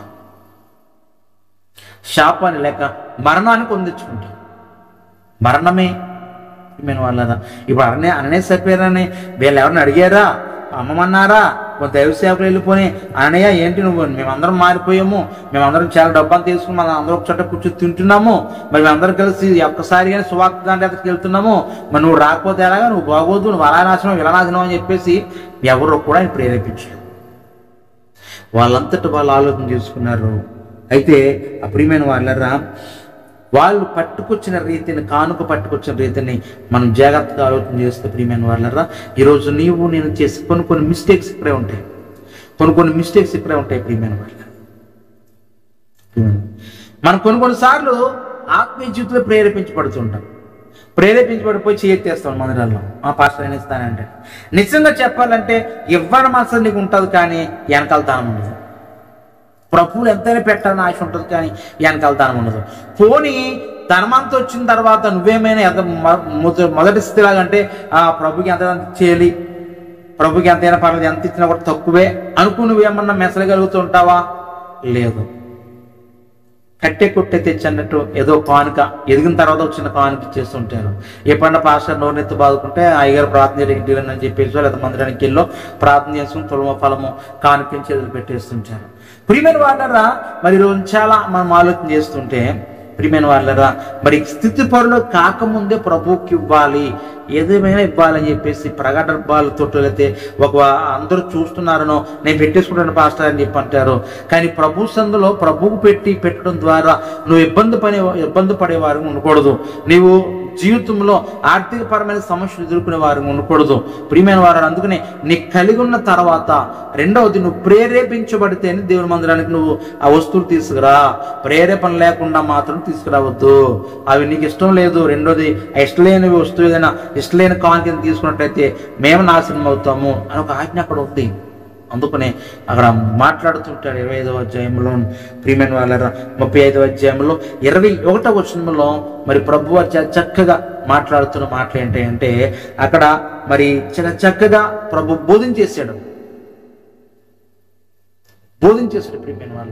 శాపాన్ని లేక మరణాన్ని పొందించుకుంటాం మరణమే మేము వాళ్ళరా ఇప్పుడు అరణ్య అననే సరిపోయారని వీళ్ళు ఎవరిని అడిగారా అమ్మమన్నారా కొంత దైవ సేవకులు వెళ్ళిపోయి అనయ్య ఏంటి నువ్వు మేమందరం మారిపోయాము మేమందరం చాలా డబ్బాలు తీసుకుని మనం అందరం ఒక చోట కూర్చొని తింటున్నాము మరి మేమందరం కలిసి ఒక్కసారిగానే సువార్త దాంట్లోకి వెళ్తున్నాము మరి నువ్వు రాకపోతే ఎలాగా నువ్వు బాగోదు నువ్వు అలా నాశనం ఇలా నాశనం అని చెప్పేసి ఎవరు కూడా ఆయన ప్రేరేపించారు వాళ్ళంతట వాళ్ళు ఆలోచన చేసుకున్నారు అయితే ఆ ప్రియమైన వాళ్ళరా వాళ్ళు పట్టుకొచ్చిన రీతిని కానుక పట్టుకొచ్చిన రీతిని మనం జాగ్రత్తగా ఆలోచన చేస్తే ప్రియమైన వాళ్ళరా ఈరోజు నీవు నేను చేసి కొన్ని కొన్ని మిస్టేక్స్ ఇక్కడే ఉంటాయి కొన్ని కొన్ని మిస్టేక్స్ ఇక్కడే ఉంటాయి ప్రియమైన వాళ్ళ మనం కొన్ని కొన్నిసార్లు ఆత్మీయ జీవితంలో ప్రేరేపించబడుతుంటాం ప్రేరేపించబడిపోయి చేయెత్తేస్తాం మందిరాల్లో ఆ పాస్టర్ ఏం ఇస్తానంటే నిజంగా చెప్పాలంటే ఇవ్వడం అసలు నీకు ఉంటుంది కానీ వెనకాల దానం ఉండదు ప్రభువులు ఎంతైనా పెట్టాలని ఆశ ఉంటుంది కానీ వెనకాల దానం ఉండదు పోనీ ధనమంతా వచ్చిన తర్వాత నువ్వేమైనా ఎంత మొ- మొద- మొదటి స్థితిలాగంటే ఆ ప్రభుకి ఎంత చేయాలి ప్రభుకి ఎంతైనా పర్లేదు ఎంత ఇచ్చినా కూడా తక్కువే అనుకుని నువ్వేమన్నా మెసలగలుగుతూ ఉంటావా లేదు కట్టె కొట్టే తెచ్చి అన్నట్టు ఏదో కానుక ఎదిగిన తర్వాత వచ్చిన కానుక ఇచ్చేస్తుంటారు ఎప్పుడన్నా పాస్టర్ నోరెత్తి బాదుకుంటే అయ్యగారు ప్రార్థన చేయడానికి అని చెప్పేసి లేదా మందిరానికి వెళ్ళో ప్రార్థన చేసుకుని తులమ ఫలము కానుకించి ఎదురు పెట్టేస్తుంటారు ప్రియమైన వాళ్ళరా మరి ఈరోజు చాలా మనం ఆలోచన చేస్తుంటే ప్రియమైన వాళ్ళరా మరి స్థితి పరులు కాకముందే ప్రభువుకి ఇవ్వాలి ఏదేమైనా ఇవ్వాలని చెప్పేసి ప్రకటనతో అయితే ఒక అందరూ చూస్తున్నారనో నేను పెట్టేసుకుంటాను పాస్టర్ అని చెప్పి అంటారు కానీ ప్రభు సందులో ప్రభువుకు పెట్టి పెట్టడం ద్వారా నువ్వు ఇబ్బంది పడే ఇబ్బంది పడేవారు ఉండకూడదు నీవు జీవితంలో ఆర్థిక పరమైన సమస్యలు ఎదుర్కొనే వారు ఉండకూడదు ప్రియమైన వారు అందుకనే నీకు కలిగి ఉన్న తర్వాత రెండవది నువ్వు ప్రేరేపించబడితేనే దేవుని మందిరానికి నువ్వు ఆ వస్తువులు తీసుకురా ప్రేరేపణ లేకుండా మాత్రం తీసుకురావద్దు అవి నీకు ఇష్టం లేదు రెండోది ఆ ఇష్టం లేని వస్తువు ఏదైనా ఇష్టం లేని కానుకని తీసుకున్నట్టయితే మేము నాశనం అవుతాము అని ఒక ఆజ్ఞ అక్కడ ఉంది అందుకనే అక్కడ మాట్లాడుతుంటాడు ఇరవై ఐదవ అధ్యాయంలో ప్రియమైన వాళ్ళ ముప్పై ఐదవ అధ్యాయంలో ఇరవై ఒకటవ వచనంలో మరి ప్రభు వారు చాలా చక్కగా మాట్లాడుతున్న మాటలు ఏంటి అంటే అక్కడ మరి చాలా చక్కగా ప్రభు బోధించేశాడు బోధించేశాడు ప్రియమైన వాళ్ళ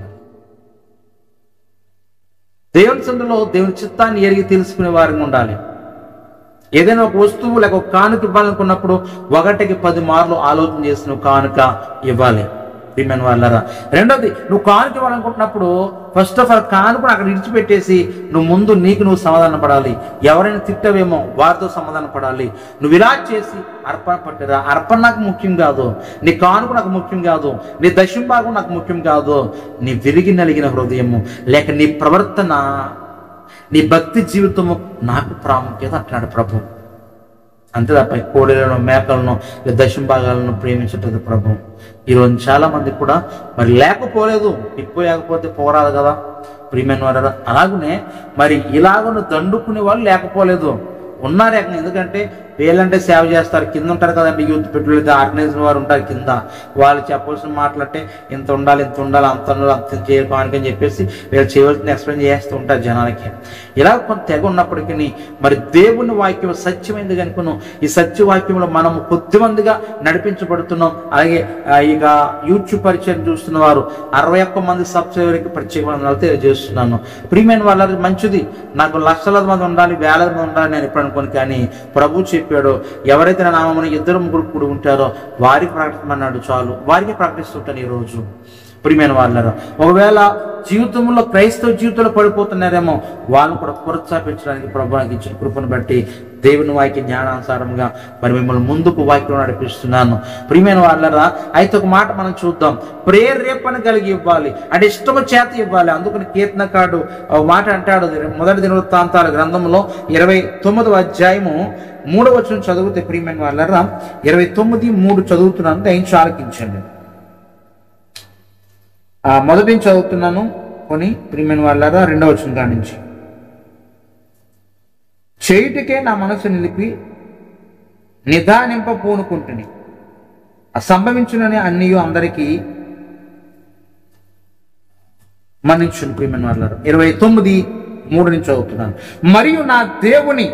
దేవుని సందులో దేవుని చిత్తాన్ని ఎరిగి తెలుసుకునే వారికి ఉండాలి ఏదైనా ఒక వస్తువు లేక ఒక కానుక ఇవ్వాలనుకున్నప్పుడు ఒకటికి పది మార్లు ఆలోచన చేసి నువ్వు కానుక ఇవ్వాలి ప్రియమైన వాళ్ళరా రెండోది నువ్వు కానుక ఇవ్వాలనుకుంటున్నప్పుడు ఫస్ట్ ఆఫ్ ఆల్ కానుకను అక్కడ విడిచిపెట్టేసి నువ్వు ముందు నీకు నువ్వు సమాధాన పడాలి ఎవరైనా తిట్టవేమో వారితో సమాధాన పడాలి నువ్వు ఇలా చేసి అర్పణ పట్టరా అర్పణ నాకు ముఖ్యం కాదు నీ కానుక నాకు ముఖ్యం కాదు నీ దశం భాగం నాకు ముఖ్యం కాదు నీ విరిగి నలిగిన హృదయము లేక నీ ప్రవర్తన నీ భక్తి జీవితము నాకు ప్రాముఖ్యత అంటున్నాడు ప్రభు అంతే తప్ప కోడెలను మేకలను దశం భాగాలను ప్రేమించటది ప్రభు ఈరోజు చాలా మంది కూడా మరి లేకపోలేదు ఇప్పులేకపోతే పోరాదు కదా ప్రియమైన వారు అలాగనే మరి ఇలాగను దండుకునే వాళ్ళు లేకపోలేదు ఉన్నారు ఏకంగా ఎందుకంటే వీళ్ళంటే సేవ చేస్తారు కింద ఉంటారు కదండి యూత్ పెట్టుబడి ఆర్గనైజేషన్ వారు ఉంటారు కింద వాళ్ళు చెప్పవలసిన మాటలంటే ఇంత ఉండాలి ఇంత ఉండాలి అంత ఉండాలి అంత చేయడానికి అని చెప్పేసి వీళ్ళు చేయవలసిన ఎక్స్ప్లెయిన్ చేస్తూ ఉంటారు జనాలకి ఇలా కొంత తెగ ఉన్నప్పటికీ మరి దేవుని వాక్యం సత్యమైంది కనుకను ఈ సత్య వాక్యంలో మనము కొద్దిమందిగా నడిపించబడుతున్నాం అలాగే ఆ, ఇక యూట్యూబ్ పరిచయం చూస్తున్న వారు అరవై ఒక్క మంది సబ్స్క్రైబర్కి ప్రత్యేకమైన తెలియజేస్తున్నాను ప్రియమైన వాళ్ళ మంచిది నాకు లక్షలాది మంది ఉండాలి వేలాది మంది ఉండాలి నేను ఎప్పుడు అనుకోను కానీ ప్రభు చెప్పాడు ఎవరైతే నా నామమున ఇద్దరు ముగ్గురు కూడి ఉంటారో వారికి ప్రకటించమన్నాడు చాలు వారికి ప్రకటిస్తుంటాను ఈ రోజు ప్రియమైన వాళ్ళారు ఒకవేళ జీవితంలో క్రైస్తవ జీవితంలో పడిపోతున్నారేమో వాళ్ళని కూడా ప్రోత్సాహించడానికి ప్రభుత్వానికి ఇచ్చిన కృపను బట్టి దేవుని వాక్య జ్ఞానానుసారంగా మరి మిమ్మల్ని ముందుకు వాక్యం నడిపిస్తున్నాను ప్రియమైన వాళ్ళరా అయితే ఒక మాట మనం చూద్దాం ప్రేరేపణ కలిగి ఇవ్వాలి అంటే ఇష్టము చేత ఇవ్వాలి అందుకని కీర్తనకాడు ఒక మాట అంటాడు మొదటి దినవృత్తాంతాల గ్రంథంలో ఇరవై తొమ్మిదవ అధ్యాయము మూడవ వచనం చదివితే ప్రియమైన వాళ్ళరా ఇరవై తొమ్మిది మూడు చదువుతున్నాను దయించి ఆలకించండి ఆ మొదటి నుంచి చదువుతున్నాను కొని ప్రియమైన వాళ్ళారా రెండవ వచ్చిన కాడి నుంచి చేయుటకే నా మనసు నిలిపి నిదానింప పూనుకుంటుని సంభవించునని అన్నీ అందరికీ మన్నించును ప్రియమైన వాళ్ళారు ఇరవై తొమ్మిది మూడు నుంచి చదువుతున్నాను మరియు నా దేవుని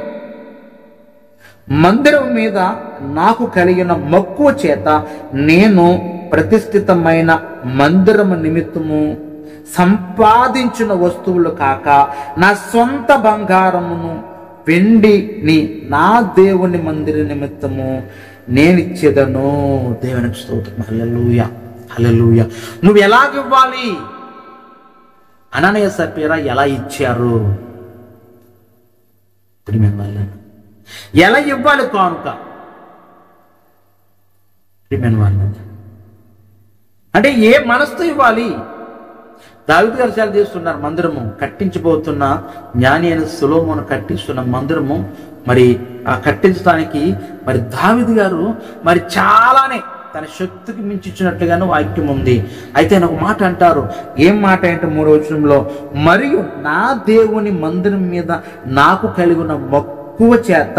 మందిరం మీద నాకు కలిగిన మక్కువ చేత నేను ప్రతిష్ఠితమైన మందిరము నిమిత్తము సంపాదించిన వస్తువులు కాక నా సొంత బంగారమును వెండిని నా దేవుని మందిర నిమిత్తము నేను ఇచ్చేదను దేవునికి స్తోత్రం హల్లెలూయా హల్లెలూయా నువ్వు ఎలాగివ్వాలి అననయ సపేరా ఎలా ఇచ్చారు ప్రియమైన వాళ్ళను ఎలా ఇవ్వాలి కానుక ప్రియమైన వాళ్ళను అంటే ఏ మనసుతో ఇవ్వాలి దావిద్ గారు చాలా చేస్తున్నారు మందిరము కట్టించబోతున్న జ్ఞాని అయిన సులోమును కట్టిస్తున్న మందిరము మరి ఆ కట్టించడానికి మరి దావిద్ గారు మరి చాలానే తన శక్తికి మించి ఇచ్చినట్లుగాను వాక్యం ఉంది అయితే ఆయన ఒక మాట అంటారు ఏం మాట అంటే మూడో వచనంలో మరియు నా దేవుని మందిరం మీద నాకు కలిగిన మక్కువ చేత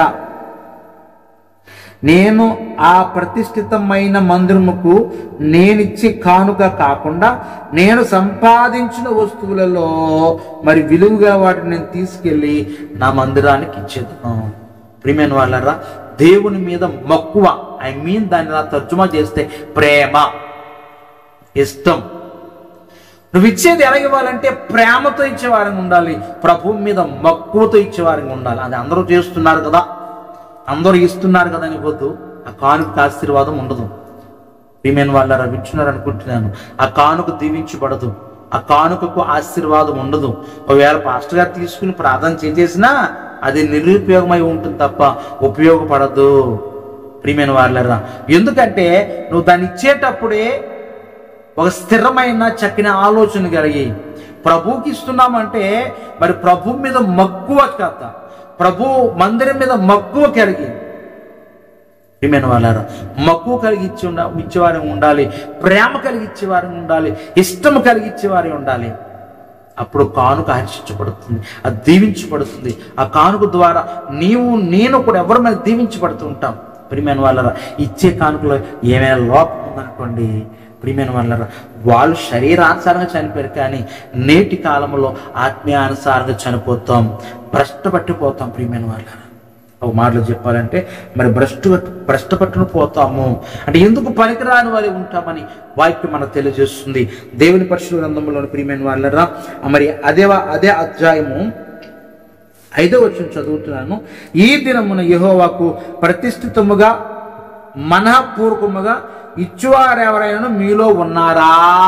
నేను ఆ ప్రతిష్ఠితమైన మందిరముకు నేనిచ్చే కానుక కాకుండా నేను సంపాదించిన వస్తువులలో మరి విలువగా వాటిని నేను తీసుకెళ్ళి నా మందిరానికి ఇచ్చేద్దాం ప్రియమైన వాళ్ళరా దేవుని మీద మక్కువ ఐ మీన్ దాన్ని ఇలా తర్జుమా చేస్తే ప్రేమ ఇష్టం నువ్వు ఇచ్చేది ఎలా ఇవ్వాలంటే ప్రేమతో ఇచ్చేవారంగా ఉండాలి ప్రభు మీద మక్కువతో ఇచ్చేవారంగా ఉండాలి అది అందరూ చేస్తున్నారు కదా అందరూ ఇస్తున్నారు కదా అని వద్దు ఆ కానుక ఆశీర్వాదం ఉండదు ప్రియమైన వాళ్ళ రవించున్నారు అనుకుంటున్నాను ఆ కానుక దీవించబడదు ఆ కానుకకు ఆశీర్వాదం ఉండదు ఒకవేళ పాస్టర్ గారు తీసుకుని ప్రార్థన చేసేసినా అది నిరుపయోగమై ఉంటుంది తప్ప ఉపయోగపడదు ప్రియమైన వాళ్ళరా ఎందుకంటే నువ్వు దాన్ని ఇచ్చేటప్పుడే ఒక స్థిరమైన చక్కని ఆలోచన కలిగి ప్రభువుకి ఇస్తున్నామంటే మరి ప్రభు మీద మక్కువ కథ ప్రభు మందిరం మీద మక్కువ కలిగి ప్రియమైన వాళ్ళారా మక్కువ కలిగి ఇచ్చి ఉండ ఇచ్చేవారి ఉండాలి ప్రేమ కలిగి ఇచ్చేవారి ఉండాలి ఇష్టం కలిగి ఇచ్చేవారి ఉండాలి అప్పుడు కానుక హర్షించబడుతుంది అది దీవించబడుతుంది ఆ కానుక ద్వారా నీవు నేను కూడా ఎవరి మీద దీవించబడుతూ ఉంటాం ప్రియమైన వాళ్ళరా ఇచ్చే కానుకలో ఏమైనా లోపం ఉందనుకోండి ప్రియమైన వాళ్ళరా వాళ్ళు శరీరానుసారంగా చనిపోయారు కానీ నేటి కాలంలో ఆత్మీయానుసారంగా చనిపోతాం భ్రష్ట పట్టిపోతాం ప్రియమైన వాళ్ళరా ఒక మాటలో చెప్పాలంటే మరి భ్రష్టు భ్రష్టపట్టును పోతాము అంటే ఎందుకు పనికిరాని వారి ఉంటామని వాక్యం మనకు తెలియజేస్తుంది దేవుని పరిశుభ్ర గ్రంథంలోని ప్రియమైన వాళ్ళరా మరి అదే వా- అదే అధ్యాయము ఐదో వచ్చిన చదువుతున్నాను ఈ దినమున యెహోవాకు ప్రతిష్ఠితముగా మనఃపూర్వకముగా ఇచ్చువారెవరైనా మీలో ఉన్నారా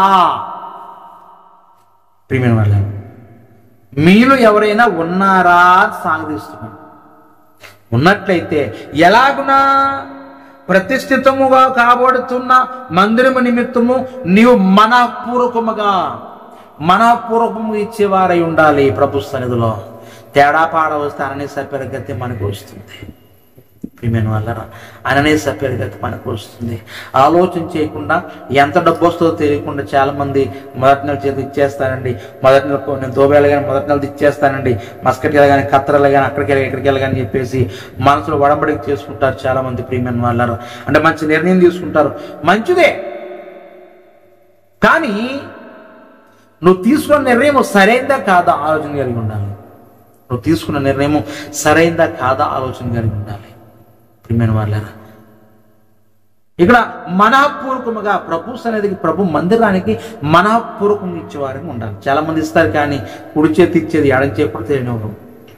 ప్రియమైన వాళ్ళ మీలో ఎవరైనా ఉన్నారా అని సాగదీస్తున్నాను ఉన్నట్లయితే ఎలాగునా ప్రతిష్ఠితముగా కాబడుతున్న మందిరము నిమిత్తము నీవు మనఃపూర్వకముగా మనఃపూర్వకము ఇచ్చేవారై ఉండాలి ప్రభు సన్నిధిలో తేడా పాడ వస్తే అననే సరిపోయిన గతి మనకు వస్తుంది ప్రియమైన వాళ్ళరా అననే సరిపోయిన గతి మనకు వస్తుంది ఆలోచన చేయకుండా ఎంత డబ్బు వస్తుందో తెలియకుండా చాలా మంది మొదటి నెల చేతి ఇచ్చేస్తానండి మొదటి నెల నేను దోబేలు కానీ మొదటి నెలది ఇచ్చేస్తానండి మస్కట్కి వెళ్ళగానే కత్తరలు కానీ అక్కడికి వెళ్ళి ఇక్కడికి వెళ్ళగాని చెప్పేసి మనసులో వడంబడికి చేసుకుంటారు చాలా మంది ప్రియమైన వాళ్ళారు అంటే మంచి నిర్ణయం తీసుకుంటారు మంచిదే కానీ నువ్వు తీసుకున్న నిర్ణయం సరైందా కాదా ఆలోచన కలిగి ఉండాలి నువ్వు తీసుకున్న నిర్ణయం సరైందా కాదా ఆలోచన కలిగి ఉండాలి ప్రియమైన వాళ్ళారా ఇక్కడ మనఃపూర్వకముగా ప్రభు సన్నిధికి ప్రభు మందిరానికి మనఃపూర్వకంగా ఇచ్చేవారికి ఉండాలి చాలా మంది ఇస్తారు కానీ కుడి చేతి ఇచ్చేది ఎడం చేతి కూడా తెలియనివ్వరు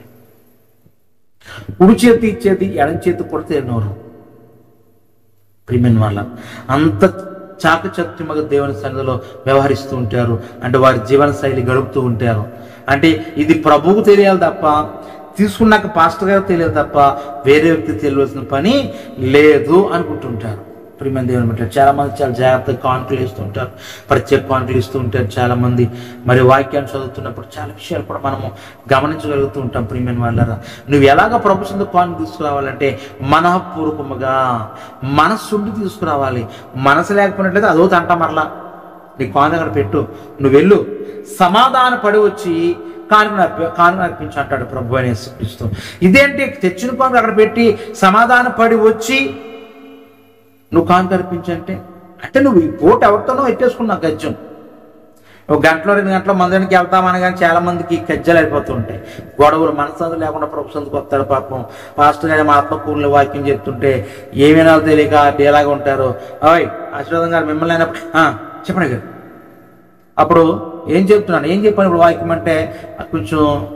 కుడి చేతి ఇచ్చేది ఎడం చేతి కూడా తెలియనివ్వరు ప్రియమైన వాళ్ళ అంత చాకచక్యముగా దేవుని సన్నిధిలో వ్యవహరిస్తూ ఉంటారు అంటే వారి జీవన శైలి గడుపుతూ ఉంటారు అంటే ఇది ప్రభువుకు తెలియాలి తప్ప తీసుకున్నాక పాస్టర్ గారు తెలియదు తప్ప వేరే వ్యక్తి తెలియవలసిన పని లేదు అనుకుంటుంటారు ప్రియమైన దేవుని బట్టి చాలా మంది చాలా జాగ్రత్తగా కాన్కులు ఇస్తూ ఉంటారు ప్రత్యేక కాన్కులు ఇస్తూ ఉంటారు చాలా మంది మరి వాక్యాన్ని చదువుతున్నప్పుడు చాలా విషయాలు కూడా మనము గమనించగలుగుతూ ఉంటాం ప్రియమైన వాళ్ళరా నువ్వు ఎలాగ ప్రభుత్వం కాన్కు తీసుకురావాలంటే మనఃపూర్వకముగా మనస్సుండి తీసుకురావాలి మనసు లేకపోయినట్లయితే అదో తంట మరలా నీ కాను అక్కడ పెట్టు నువ్వు వెళ్ళు సమాధాన పడి వచ్చి కానుక నర్పి కానుక నర్పించు అంటాడు ప్రభు అని యేసుక్రీస్తు ఇదేంటి తెచ్చిన కానుక అక్కడ పెట్టి సమాధాన పడి వచ్చి నువ్వు కానుక అర్పించంటే అంటే నువ్వు ఈ పూట ఎవరితోనో ఎట్టేసుకున్నావు గజ్జం ఒక గంటలో రెండు గంటల మందిరానికి వెళ్తామని కానీ చాలా మందికి కజ్జలు అయిపోతుంటాయి గొడవలు మనశ్శాంతి లేకుండా ప్రభు సందుకు వస్తాడు పాపం పాస్టర్ గారి మా ఆత్మకూరులు వాక్యం చెప్తుంటే ఏమైనా తెలియక ఎలాగ ఉంటారు ఓయ్ ఆశీర్వాదం గారు మిమ్మల్ని అయినప్పుడు "ఆ, చెప్పండి గారు అప్పుడు ఏం చెప్తున్నాను ఏం చెప్పాను ఇప్పుడు వాక్యం అంటే కొంచెం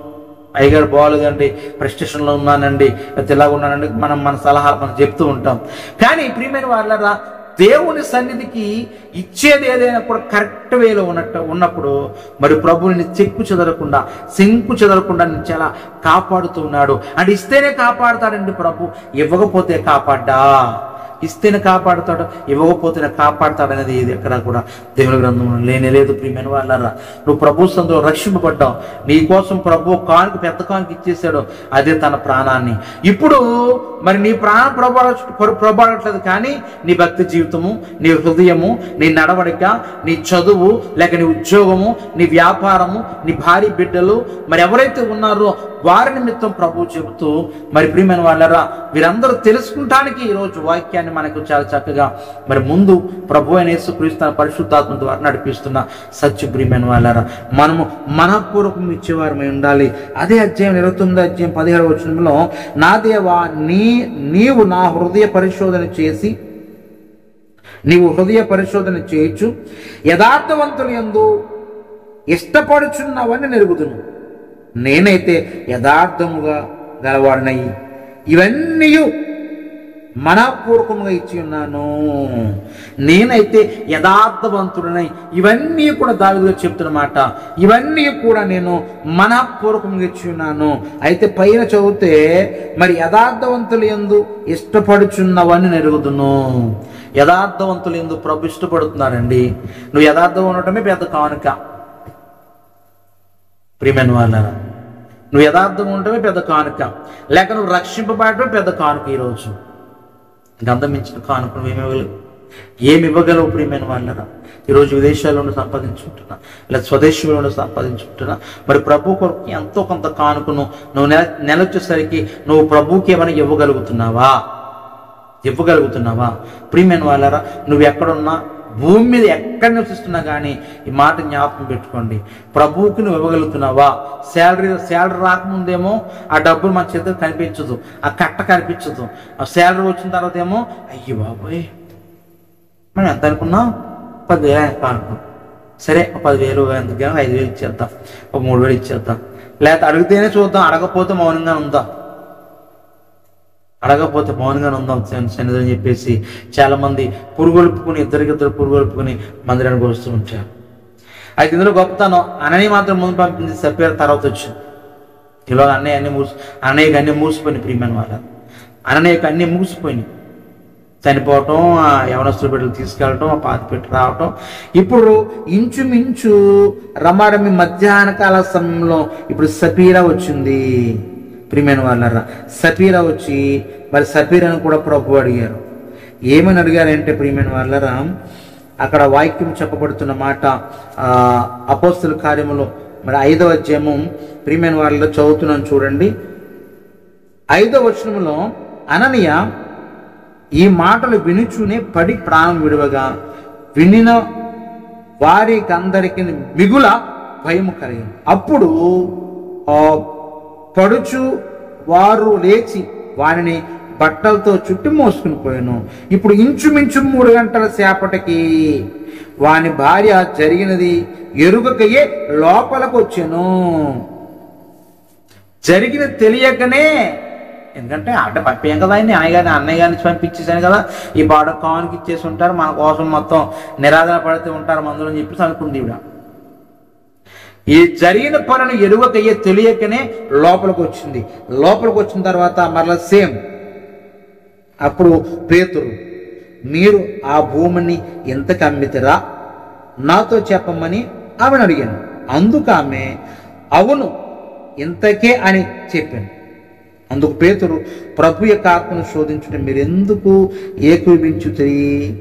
అయ్యగారు బాగోలేదండి ప్రెస్టేషన్లో ఉన్నానండి లేకపోతే ఇలాగ ఉన్నానండి మనం మన సలహాలు మనం చెప్తూ ఉంటాం కానీ ప్రియమైన వాళ్ళరా దేవుని సన్నిధికి ఇచ్చేది ఏదైనా కూడా కరెక్ట్ వేలో ఉన్నట్టు ఉన్నప్పుడు మరి ప్రభుని చెక్కు చెదరకుండా శంకు చెదరకుండా నేను చాలా కాపాడుతూ ఉన్నాడు అంటే ఇస్తేనే కాపాడుతాడండి ప్రభు ఇవ్వకపోతే కాపాడ్డా ఇస్తేనే కాపాడుతాడు ఇవ్వకపోతేనే కాపాడుతాడు అనేది ఇది ఎక్కడ కూడా దేవుని గ్రంథంలో లేనే లేదు ప్రియమైన వాళ్ళరా నువ్వు ప్రభు సందులో రక్షింపబడ్డావు నీ కోసం ప్రభు కానుక పెద్ద కానుక ఇచ్చేసాడు అదే తన ప్రాణాన్ని ఇప్పుడు మరి నీ ప్రాణం ప్రభావ ప్రభావట్లేదు కానీ నీ భక్తి జీవితము నీ హృదయము నీ నడవడిక నీ చదువు లేక నీ ఉద్యోగము నీ వ్యాపారము నీ భార్య బిడ్డలు మరి ఎవరైతే ఉన్నారో వారి నిమిత్తం ప్రభు చెబుతూ మరి ప్రియమైన వాళ్ళరా వీరందరూ తెలుసుకుంటానికి ఈరోజు వాక్యాన్ని మనకు చాలా చక్కగా మరి ముందు ప్రభు అయిన యేసుక్రీస్తు తన పరిశుద్ధాత్మ ద్వారా నడిపిస్తున్న సత్య ప్రియమైన వాళ్ళరా మనము మనపూర్వకం ఇచ్చేవారమై ఉండాలి అదే అధ్యాయం ఇరవై తొమ్మిది అధ్యాయం పదిహేడు వచనంలో నా దేవా నీ నీవు నా హృదయ పరిశోధన చేసి నీవు హృదయ పరిశోధన చేయొచ్చు యథార్థవంతులు ఎందు ఇష్టపడుచున్నవని నెరుగుదును నేనైతే యథార్థముగా గలవాడినై ఇవన్నీ మనపూర్వకంగా ఇచ్చి ఉన్నాను నేనైతే యథార్థవంతుడనై ఇవన్నీ కూడా దావిగా చెప్తున్నమాట ఇవన్నీ కూడా నేను మనపూర్వకంగా ఇచ్చి ఉన్నాను అయితే పైన చదివితే మరి యథార్థవంతులు ఎందు ఇష్టపడుచున్నవని నెరుగుదును యథార్థవంతులు ఎందు ప్రభు ఇష్టపడుతున్నారండి నువ్వు యథార్థం ఉండటమే పెద్ద కానుక ప్రియమైన వాళ్ళరా నువ్వు యథార్థం ఉండటమే పెద్ద కానుక లేక నువ్వు రక్షింపబడటమే పెద్ద కానుక ఈరోజు గంధమించిన కానుక నువ్వు ఏమి ఇవ్వగలవు ఏమి ఇవ్వగలవు ప్రియమైన వాళ్ళరా ఈరోజు విదేశాల్లో సంపాదించుకుంటున్నా లేదా స్వదేశంలో సంపాదించుకుంటున్నా మరి ప్రభు కొరకు ఎంతో కొంత కానుకను నువ్వు నెల నెల వచ్చేసరికి నువ్వు ప్రభుకి ఏమైనా ఇవ్వగలుగుతున్నావా ఇవ్వగలుగుతున్నావా ప్రియమైన వాళ్ళరా నువ్వు ఎక్కడున్నా భూమి మీద ఎక్కడ నివసిస్తున్నా కానీ ఈ మాట జ్ఞాపకం పెట్టుకోండి ప్రభువుకి నువ్వు ఇవ్వగలుగుతున్నావా శాలరీ శాలరీ రాకముందేమో ఆ డబ్బులు మన చేతికి కనిపించదు ఆ కట్ట కనిపించదు ఆ శాలరీ వచ్చిన తర్వాత ఏమో అయ్యి బాబోయ్ మనం ఎంత అనుకున్నాం పదివేలు అనుకున్నాం సరే ఒక పదివేలు ఎందుకు ఐదు వేలు ఇచ్చేద్దాం ఒక మూడు వేలు ఇచ్చేద్దాం లేకపోతే అడిగితేనే చూద్దాం అడగకపోతే మౌనంగా ఉందాం అడగకపోతే మౌనంగానే ఉందాం సన్నిధి అని చెప్పేసి చాలా మంది పురుగొలుపుకుని ఇద్దరికిద్దరు పురుగొలుపుకుని మందిరానికి వస్తూ ఉంటారు అయితే ఇందులో గొప్పతనం అనని మాత్రం ముందు పంపింది సపేర తర్వాత వచ్చింది ఇలా అన్నయ్య అన్ని మూసి అన్నయ్యకి అన్ని మూసిపోయినాయి ప్రియమైన వాళ్ళ అన్నయ్యకి అన్ని మూసిపోయినాయి చనిపోవటం ఆ యవనస్తుల బిడ్డలు తీసుకెళ్ళటం ఆ పాతి పెట్టి రావటం ఇప్పుడు ఇంచుమించు రమారమి మధ్యాహ్న కాల సమయంలో ఇప్పుడు సపీరా వచ్చింది ప్రియమైన వాళ్ళరా సపీరా వచ్చి మరి సపీరాను కూడా ప్రభు అడిగారు ఏమని అడిగారంటే ప్రియమైన వాళ్ళరా అక్కడ వాక్యం చెప్పబడుతున్న మాట ఆ అపోస్తుల కార్యములో మరి ఐదవ అధ్యాయము ప్రియమైన వాళ్ళలో చదువుతున్నాను చూడండి ఐదవ వచనంలో అననీయ ఈ మాటలు వినుచూనే పడి ప్రాణం విడవగా వినిన వారికందరికి మిగుల భయము కలిగింది అప్పుడు ఆ పడుచు వారు లేచి వారిని బట్టలతో చుట్టి మోసుకుని పోయాను ఇప్పుడు ఇంచుమించు మూడు గంటల సేపటికి వాని భార్య జరిగినది ఎరుగకయే లోపలకు వచ్చాను జరిగిన తెలియకనే ఎందుకంటే అడ్డ పంపేం కదా ఆయన అన్నయ్య గారిని అన్నయ్య గారిని పంపించేసాను కదా ఈ బాడ కానుకి ఇచ్చేసి ఉంటారు మన కోసం మొత్తం నిరాదన పడితే ఉంటారు మందులు అని చెప్పేసి అనుకుంది ఈవిడ ఈ జరిగిన పనులు ఎరువకయ్యే తెలియకనే లోపలికి వచ్చింది లోపలికి వచ్చిన తర్వాత మరలా సేమ్ అప్పుడు పేతురు మీరు ఆ భూమిని ఎంతకు అమ్మితరా నాతో చెప్పమని ఆమెను అడిగాను అందుకు ఆమె అవును ఇంతకే అని చెప్పాను అందుకు పేతురు ప్రభు యొక్క ఆత్మను శోధించడం మీరు ఎందుకు ఏకీభించుతరి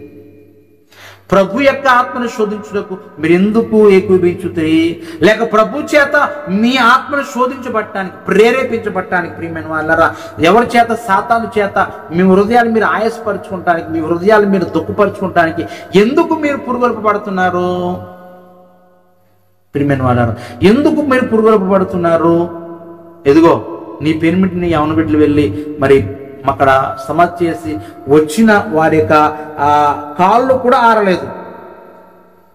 ప్రభు యొక్క ఆత్మను శోధించుటకు మీరు ఎందుకు ఏకీభించుతాయి లేక ప్రభు చేత మీ ఆత్మను శోధించబట్టడానికి ప్రేరేపించబట్టడానికి ప్రియమైన వాళ్ళరా ఎవరి చేత సాతాను చేత మీ హృదయాలు మీరు ఆయాసపరుచుకుంటానికి మీ హృదయాలు మీరు దుఃఖపరుచుకుంటానికి ఎందుకు మీరు పురుగొల్పబడుతున్నారు ప్రియమైన వాళ్ళరా ఎందుకు మీరు పురుగొల్పబడుతున్నారు ఎదుగో నీ పెనిమిటిని యవన బిడ్డలు వెళ్ళి మరి అక్కడ సమాధి చేసి వచ్చిన వారి యొక్క ఆ కాళ్ళు కూడా ఆరలేదు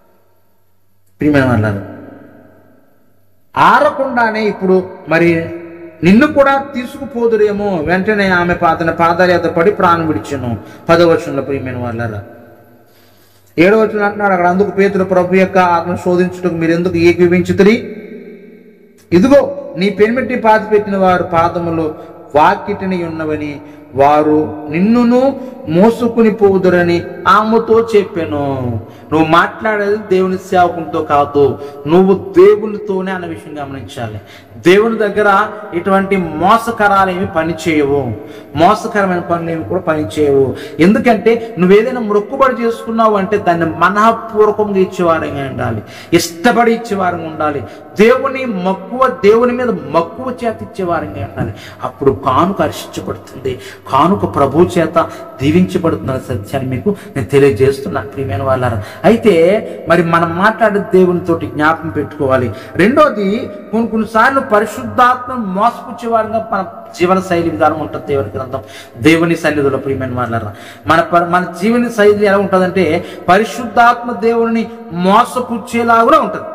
ప్రియమైన వాళ్ళారు ఆరకుండానే ఇప్పుడు మరి నిన్ను కూడా తీసుకుపోదురేమో వెంటనే ఆమె పాతన పాదాల యొక్క పడి ప్రాణం విడిచెను పదవచనంలో ప్రియమైన వాళ్ళరా ఏడవ వచనం అంటున్నాడు అక్కడ అందుకు పేతులు ప్రభు యొక్క ఆత్మ శోధించుటకు మీరు ఎందుకు ఏకీవించుతురి ఇదిగో నీ పెనిమిటి పాతి పెట్టిన వారు పాదములు వాకిటిని ఉన్నవని వారు నిన్నును మోసుకుని పోదురని ఆమెతో చెప్పాను నువ్వు మాట్లాడేది దేవుని సేవకునితో కాదు నువ్వు దేవునితోనే అన్న విషయం గమనించాలి దేవుని దగ్గర ఇటువంటి మోసకరాలు ఏమి పని చేయవు మోసకరమైన పనులు ఏమి కూడా పని చేయవు ఎందుకంటే నువ్వేదైనా మొక్కుబడి చేసుకున్నావు అంటే దాన్ని మనఃపూర్వకంగా ఇచ్చేవారంగా ఉండాలి ఇష్టపడి ఇచ్చేవారంగా ఉండాలి దేవుని మక్కువ దేవుని మీద మక్కువ చేత ఇచ్చేవారంగా ఉండాలి అప్పుడు కానుక హర్షించబడుతుంది కానుక ప్రభు చేత దీవించబడుతున్న సత్యాన్ని మీకు నేను తెలియజేస్తున్నాను ప్రియమైన వాళ్ళారా అయితే మరి మనం మాట్లాడే దేవునితోటి జ్ఞాపకం పెట్టుకోవాలి రెండోది కొన్ని కొన్నిసార్లు పరిశుద్ధాత్మ మోసపుచ్చే వారంగా మన జీవన శైలి విధానం ఉంటుంది దేవుని గ్రంథం దేవుని సన్నిధిలో ప్రియమైన వాళ్ళారా మన ప- మన జీవన శైలి ఎలా ఉంటుందంటే పరిశుద్ధాత్మ దేవుని మోసపుచ్చేలా కూడా ఉంటుంది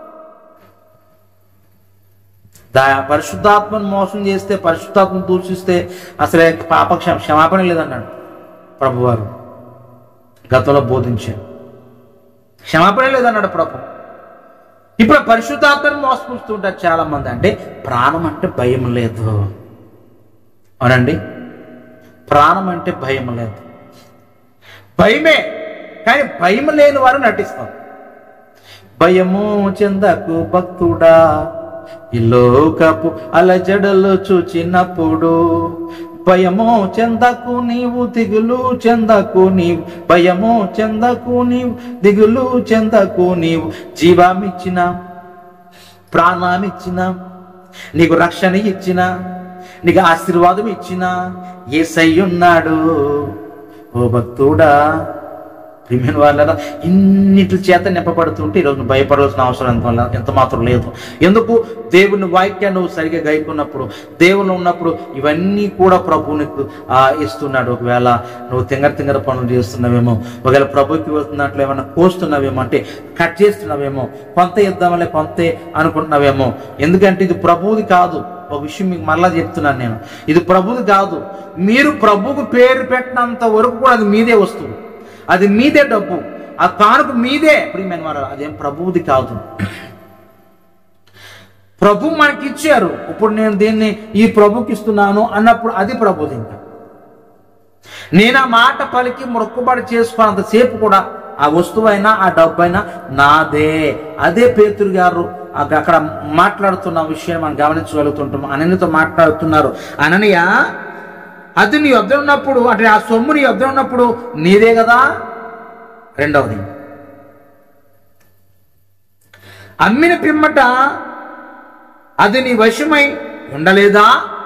దా పరిశుద్ధాత్మను మోసం చేస్తే పరిశుద్ధాత్మను దూషిస్తే అసలే పాప క్షమ క్షమాపణ లేదన్నాడు ప్రభువారు గతంలో బోధించారు క్షమాపణ లేదన్నాడు ప్రభు ఇప్పుడు పరిశుద్ధాత్మను మోసపుస్తుంటారు చాలా మంది అంటే ప్రాణం అంటే భయం లేదు అవునండి ప్రాణం అంటే భయం లేదు భయమే కానీ భయం లేని వారు నటిస్తారు భయము చెందకు భక్తుడా ఈ లోకపు అలజడలు చూచినప్పుడు భయము చెందకు నీవు దిగులు చెందకు నీవు భయము చెందకు నీవు దిగులు చెందకు నీవు జీవామిచ్చిన ప్రాణామిచ్చిన నీకు రక్షణ ఇచ్చిన నీకు ఆశీర్వాదం ఇచ్చిన ఏ ఉన్నాడు ఓ భక్తుడా ప్రిమియన్ వాళ్ళ ఇన్నిటి చేత నింపబడుతుంటే ఈరోజు నువ్వు భయపడవలసిన అవసరం ఎంత వల్ల ఎంత మాత్రం లేదు ఎందుకు దేవుని వాక్యాన్ని నువ్వు సరిగా గైకున్నప్పుడు దేవుని ఉన్నప్పుడు ఇవన్నీ కూడా ప్రభు నీకు ఆ, ఇస్తున్నాడు ఒకవేళ నువ్వు తింగర తింగర పనులు చేస్తున్నావేమో ఒకవేళ ప్రభుకి వెళ్తున్నట్లు ఏమన్నా కోస్తున్నావేమో అంటే కట్ చేస్తున్నావేమో కొంత ఇద్దామలే కొంతే అనుకుంటున్నావేమో ఎందుకంటే ఇది ప్రభువుది కాదు ఒక విషయం మీకు మళ్ళా చెప్తున్నాను నేను ఇది ప్రభుది కాదు మీరు ప్రభువుకు పేరు పెట్టినంత వరకు కూడా అది మీదే వస్తువు అది మీదే డబ్బు ఆ కానుక మీదే ప్రియమైన వారు అదేం ప్రభువుది కాదు ప్రభు మనకి ఇచ్చారు ఇప్పుడు నేను దీన్ని ఈ ప్రభుకి ఇస్తున్నాను అన్నప్పుడు అది ప్రభుది ఇంకా నేను ఆ మాట పలికి మొక్కుబడి చేసుకున్నంతసేపు కూడా ఆ వస్తువైనా ఆ డబ్బైనా నాదే అదే పేతురు గారు అక్క- అక్కడ మాట్లాడుతున్న విషయం మనం గమనించగలుగుతుంటాం అనన్యతో మాట్లాడుతున్నారు అననయ్య అది నీ వద్ద ఉన్నప్పుడు అంటే ఆ సొమ్ము నీ వద్ద ఉన్నప్పుడు నీదే కదా రెండవది అమ్మిన పిమ్మట అది నీ వశమై ఉండలేదా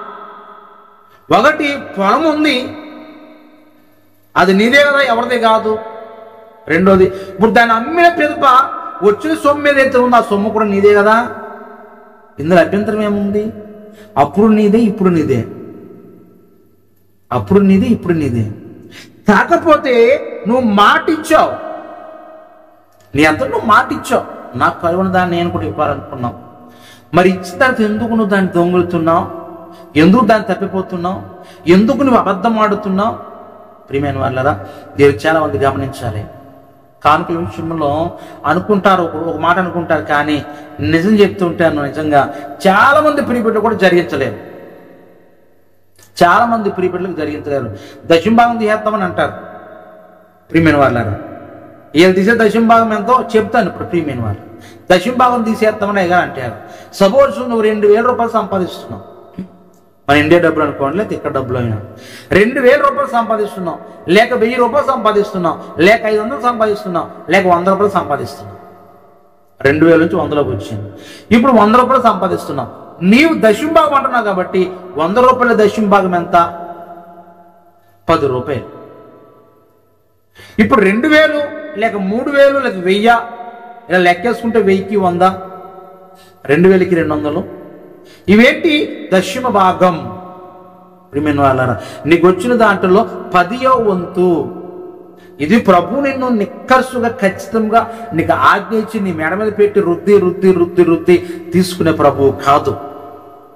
ఒకటి పొలం ఉంది అది నీదే కదా ఎవరిదే కాదు రెండోది ఇప్పుడు దాన్ని అమ్మిన పిదప వచ్చిన సొమ్ము ఏదైతే ఉందో ఆ సొమ్ము కూడా నీదే కదా ఇందులో అభ్యంతరం ఏముంది అప్పుడు నీదే ఇప్పుడు నీదే అప్పుడు నీదే ఇప్పుడు నీదే కాకపోతే నువ్వు మాట ఇచ్చావు నీ అంతా నువ్వు మాట ఇచ్చావు నాకు కలిగిన దాన్ని నేను కూడా ఇవ్వాలనుకున్నావు మరి ఇచ్చిన తర్వాత ఎందుకు నువ్వు దాన్ని దొంగలుతున్నావు ఎందుకు దాన్ని తప్పిపోతున్నావు ఎందుకు నువ్వు అబద్ధం ఆడుతున్నావు ప్రియమైన వాళ్ళరా మీరు చాలా మంది గమనించాలి కానుకల విషయంలో అనుకుంటారు ఒక ఒక మాట అనుకుంటారు కానీ నిజం చెప్తుంటాను నిజంగా చాలా మంది ప్రియబిడ్డ కూడా జరిగించలేరు చాలా మంది ప్రియబిడ్డలకు జరిగించలేరు దశంభాగం తీసేస్తామని అంటారు ప్రియమైన వాళ్ళారా వీళ్ళు తీసే దశంభాగం ఎంతో చెప్తాను ఇప్పుడు ప్రియమైన వాళ్ళు దశంభాగం తీసేస్తామని ఎగా అంటారు సపోజ్ నువ్వు రెండు వేల రూపాయలు సంపాదిస్తున్నావు మన ఇండియా డబ్బులు అనుకోండి లేకపోతే ఇక్కడ డబ్బులు అయినా రెండు వేల రూపాయలు సంపాదిస్తున్నావు లేక వెయ్యి రూపాయలు సంపాదిస్తున్నావు లేక ఐదు వందలు సంపాదిస్తున్నావు లేక వంద రూపాయలు సంపాదిస్తున్నావు రెండు వేల నుంచి వందలోకి వచ్చింది ఇప్పుడు వంద రూపాయలు సంపాదిస్తున్నావు నీవు దశంభాగం అంటున్నావు కాబట్టి వంద రూపాయల దశంభాగం ఎంత పది రూపాయలు ఇప్పుడు రెండు వేలు లేక మూడు వేలు లేక వెయ్య ఇలా లెక్కేసుకుంటే వెయ్యికి వంద రెండు వేలకి రెండు వందలు ఇవేంటి దశమ భాగం ప్రిమిన్ వాళ్ళారా నీకు వచ్చిన దాంట్లో పదియో వంతు ఇది ప్రభు నిన్ను నిక్కర్సుగా ఖచ్చితంగా నీకు ఆజ్ఞ ఇచ్చి నీ మెడ మీద పెట్టి రుద్ది రుద్ది రుద్ది రుద్ది తీసుకునే ప్రభు కాదు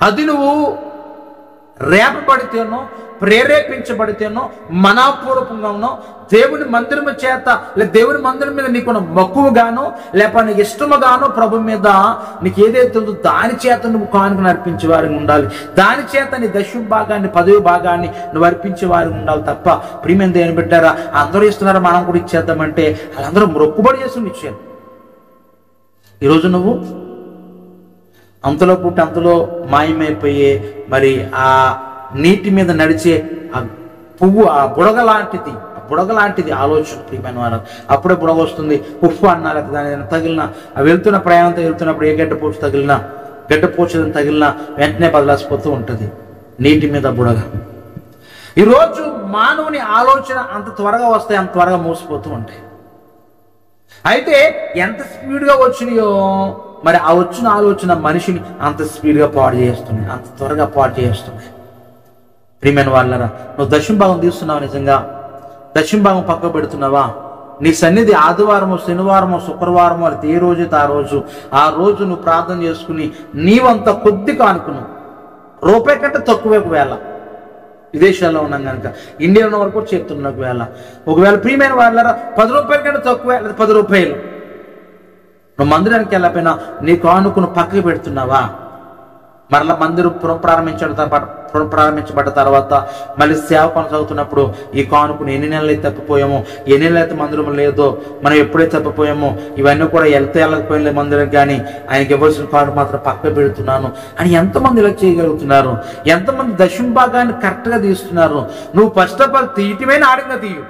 అది నువ్వు రేపబడితేనో ప్రేరేపించబడితేనో మనాపూర్వకంగానో దేవుని మందిరము చేత లేదా దేవుని మందిరం మీద నీకున్న మక్కువగానో లేకపోతే నీకు ఇష్టముగానో ప్రభు మీద నీకు ఏదైతే ఉందో దాని చేత నువ్వు కానుకను అర్పించే వారికి ఉండాలి దాని చేత నీ దశమ భాగాన్ని పదవి భాగాన్ని నువ్వు అర్పించే వారికి ఉండాలి తప్ప ప్రియమైన దేని పెట్టారా అందరూ ఇస్తున్నారు మనం కూడా ఇచ్చేద్దామంటే వాళ్ళందరూ మొక్కుబడి చేసి ఇచ్చారు ఈరోజు నువ్వు అంతలో పుట్టి అంతలో మాయమైపోయే మరి ఆ నీటి మీద నడిచే ఆ పువ్వు ఆ బుడగ లాంటిది ఆ బుడగ లాంటిది ఆలోచన ప్రియమైన వారు అప్పుడే బుడగ వస్తుంది ఉప్పు అన్నారు దాని ఏదైనా తగిలిన ఆ వెళ్తున్న ప్రయాణంతో వెళ్తున్నప్పుడు ఏ గడ్డ పోచు తగిలినా గడ్డ పోచు తగిలినా వెంటనే బదలాసిపోతూ ఉంటుంది నీటి మీద బుడగ ఈరోజు మానవుని ఆలోచన అంత త్వరగా వస్తాయి అంత త్వరగా మూసిపోతూ ఉంటాయి అయితే ఎంత స్పీడ్గా వచ్చినాయో మరి ఆ వచ్చిన ఆలోచన మనిషిని అంత స్పీడ్గా పాడు చేస్తున్నాయి అంత త్వరగా పాడు చేస్తున్నాయి ప్రియమైన వాళ్ళరా నువ్వు దశమ భాగం తీస్తున్నావా నిజంగా దశమ భాగం పక్క పెడుతున్నావా నీ సన్నిధి ఆదివారము శనివారము శుక్రవారము అది ఏ రోజు ఆ రోజు ఆ రోజు నువ్వు ప్రార్థన చేసుకుని నీవంత కొద్ది కానుకును రూపాయి కంటే తక్కువే ఒకవేళ విదేశాల్లో ఉన్నాం కనుక ఇండియాలో ఉన్న వరకు చెప్తున్నా ఒకవేళ ఒకవేళ ప్రియమైన వాళ్ళరా పది రూపాయల కంటే తక్కువే లేదా పది రూపాయలు నువ్వు మందిరానికి వెళ్ళకపోయినా నీ కానుకను పక్కకి పెడుతున్నావా మరలా మందిరం పునః ప్రారంభించడం తర్వాత పునః ప్రారంభించబడ్డ తర్వాత మళ్ళీ సేవ కొనసాగుతున్నప్పుడు ఈ కానుకను ఎన్ని నెలలు అయితే తప్పిపోయామో ఎన్ని నెలలు అయితే మందిరం లేదో మనం ఎప్పుడైతే తప్పిపోయామో ఇవన్నీ కూడా వెళ్తే వెళ్ళకపోయిన మందిరం కానీ ఆయనకి ఇవ్వాల్సిన కానుక మాత్రం పక్క పెడుతున్నాను అని ఎంతమంది ఇలా చేయగలుగుతున్నారు ఎంతమంది దశమ భాగాన్ని కరెక్ట్గా తీస్తున్నారు నువ్వు ఫస్ట్ ఆఫ్ ఆల్ తీయటమే ఆడింగా తీయు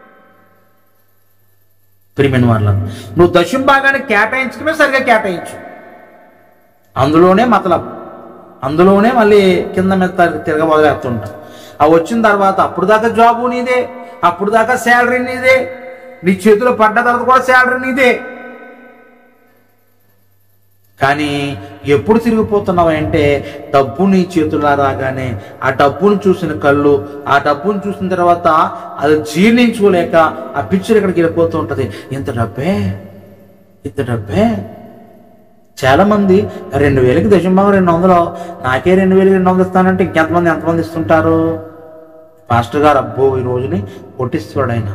ప్రియమైన వాళ్ళ నువ్వు దశమ భాగాన్ని కేటాయించడమే సరిగా కేటాయించు అందులోనే మతలబ్ అందులోనే మళ్ళీ కింద మీద త- తిరగ మొదలెడుతుంటాం ఆ వచ్చిన తర్వాత అప్పుడు దాకా జాబు నీదే అప్పుడు దాకా శాలరీ నీదే నీ చేతిలో పడ్డ తర్వాత కూడా శాలరీ నీదే కానీ ఎప్పుడు తిరిగిపోతున్నావు అంటే డబ్బు నీ చేతుల్లో రాగానే ఆ డబ్బును చూసిన కళ్ళు ఆ డబ్బును చూసిన తర్వాత అది జీర్ణించుకోలేక ఆ పిక్చర్ ఇక్కడికి వెళ్ళిపోతూ ఉంటది ఇంత డబ్బే ఇంత డబ్బే చాలా మంది రెండు వేలకి దశంభాగం రెండు వందలు నాకే రెండు వేలకి రెండు వందలు ఇస్తానంటే ఇంకెంతమంది ఎంతమంది ఇస్తుంటారు పాస్టర్ గారు అబ్బో ఈ రోజుని కొట్టిస్తాడు ఆయన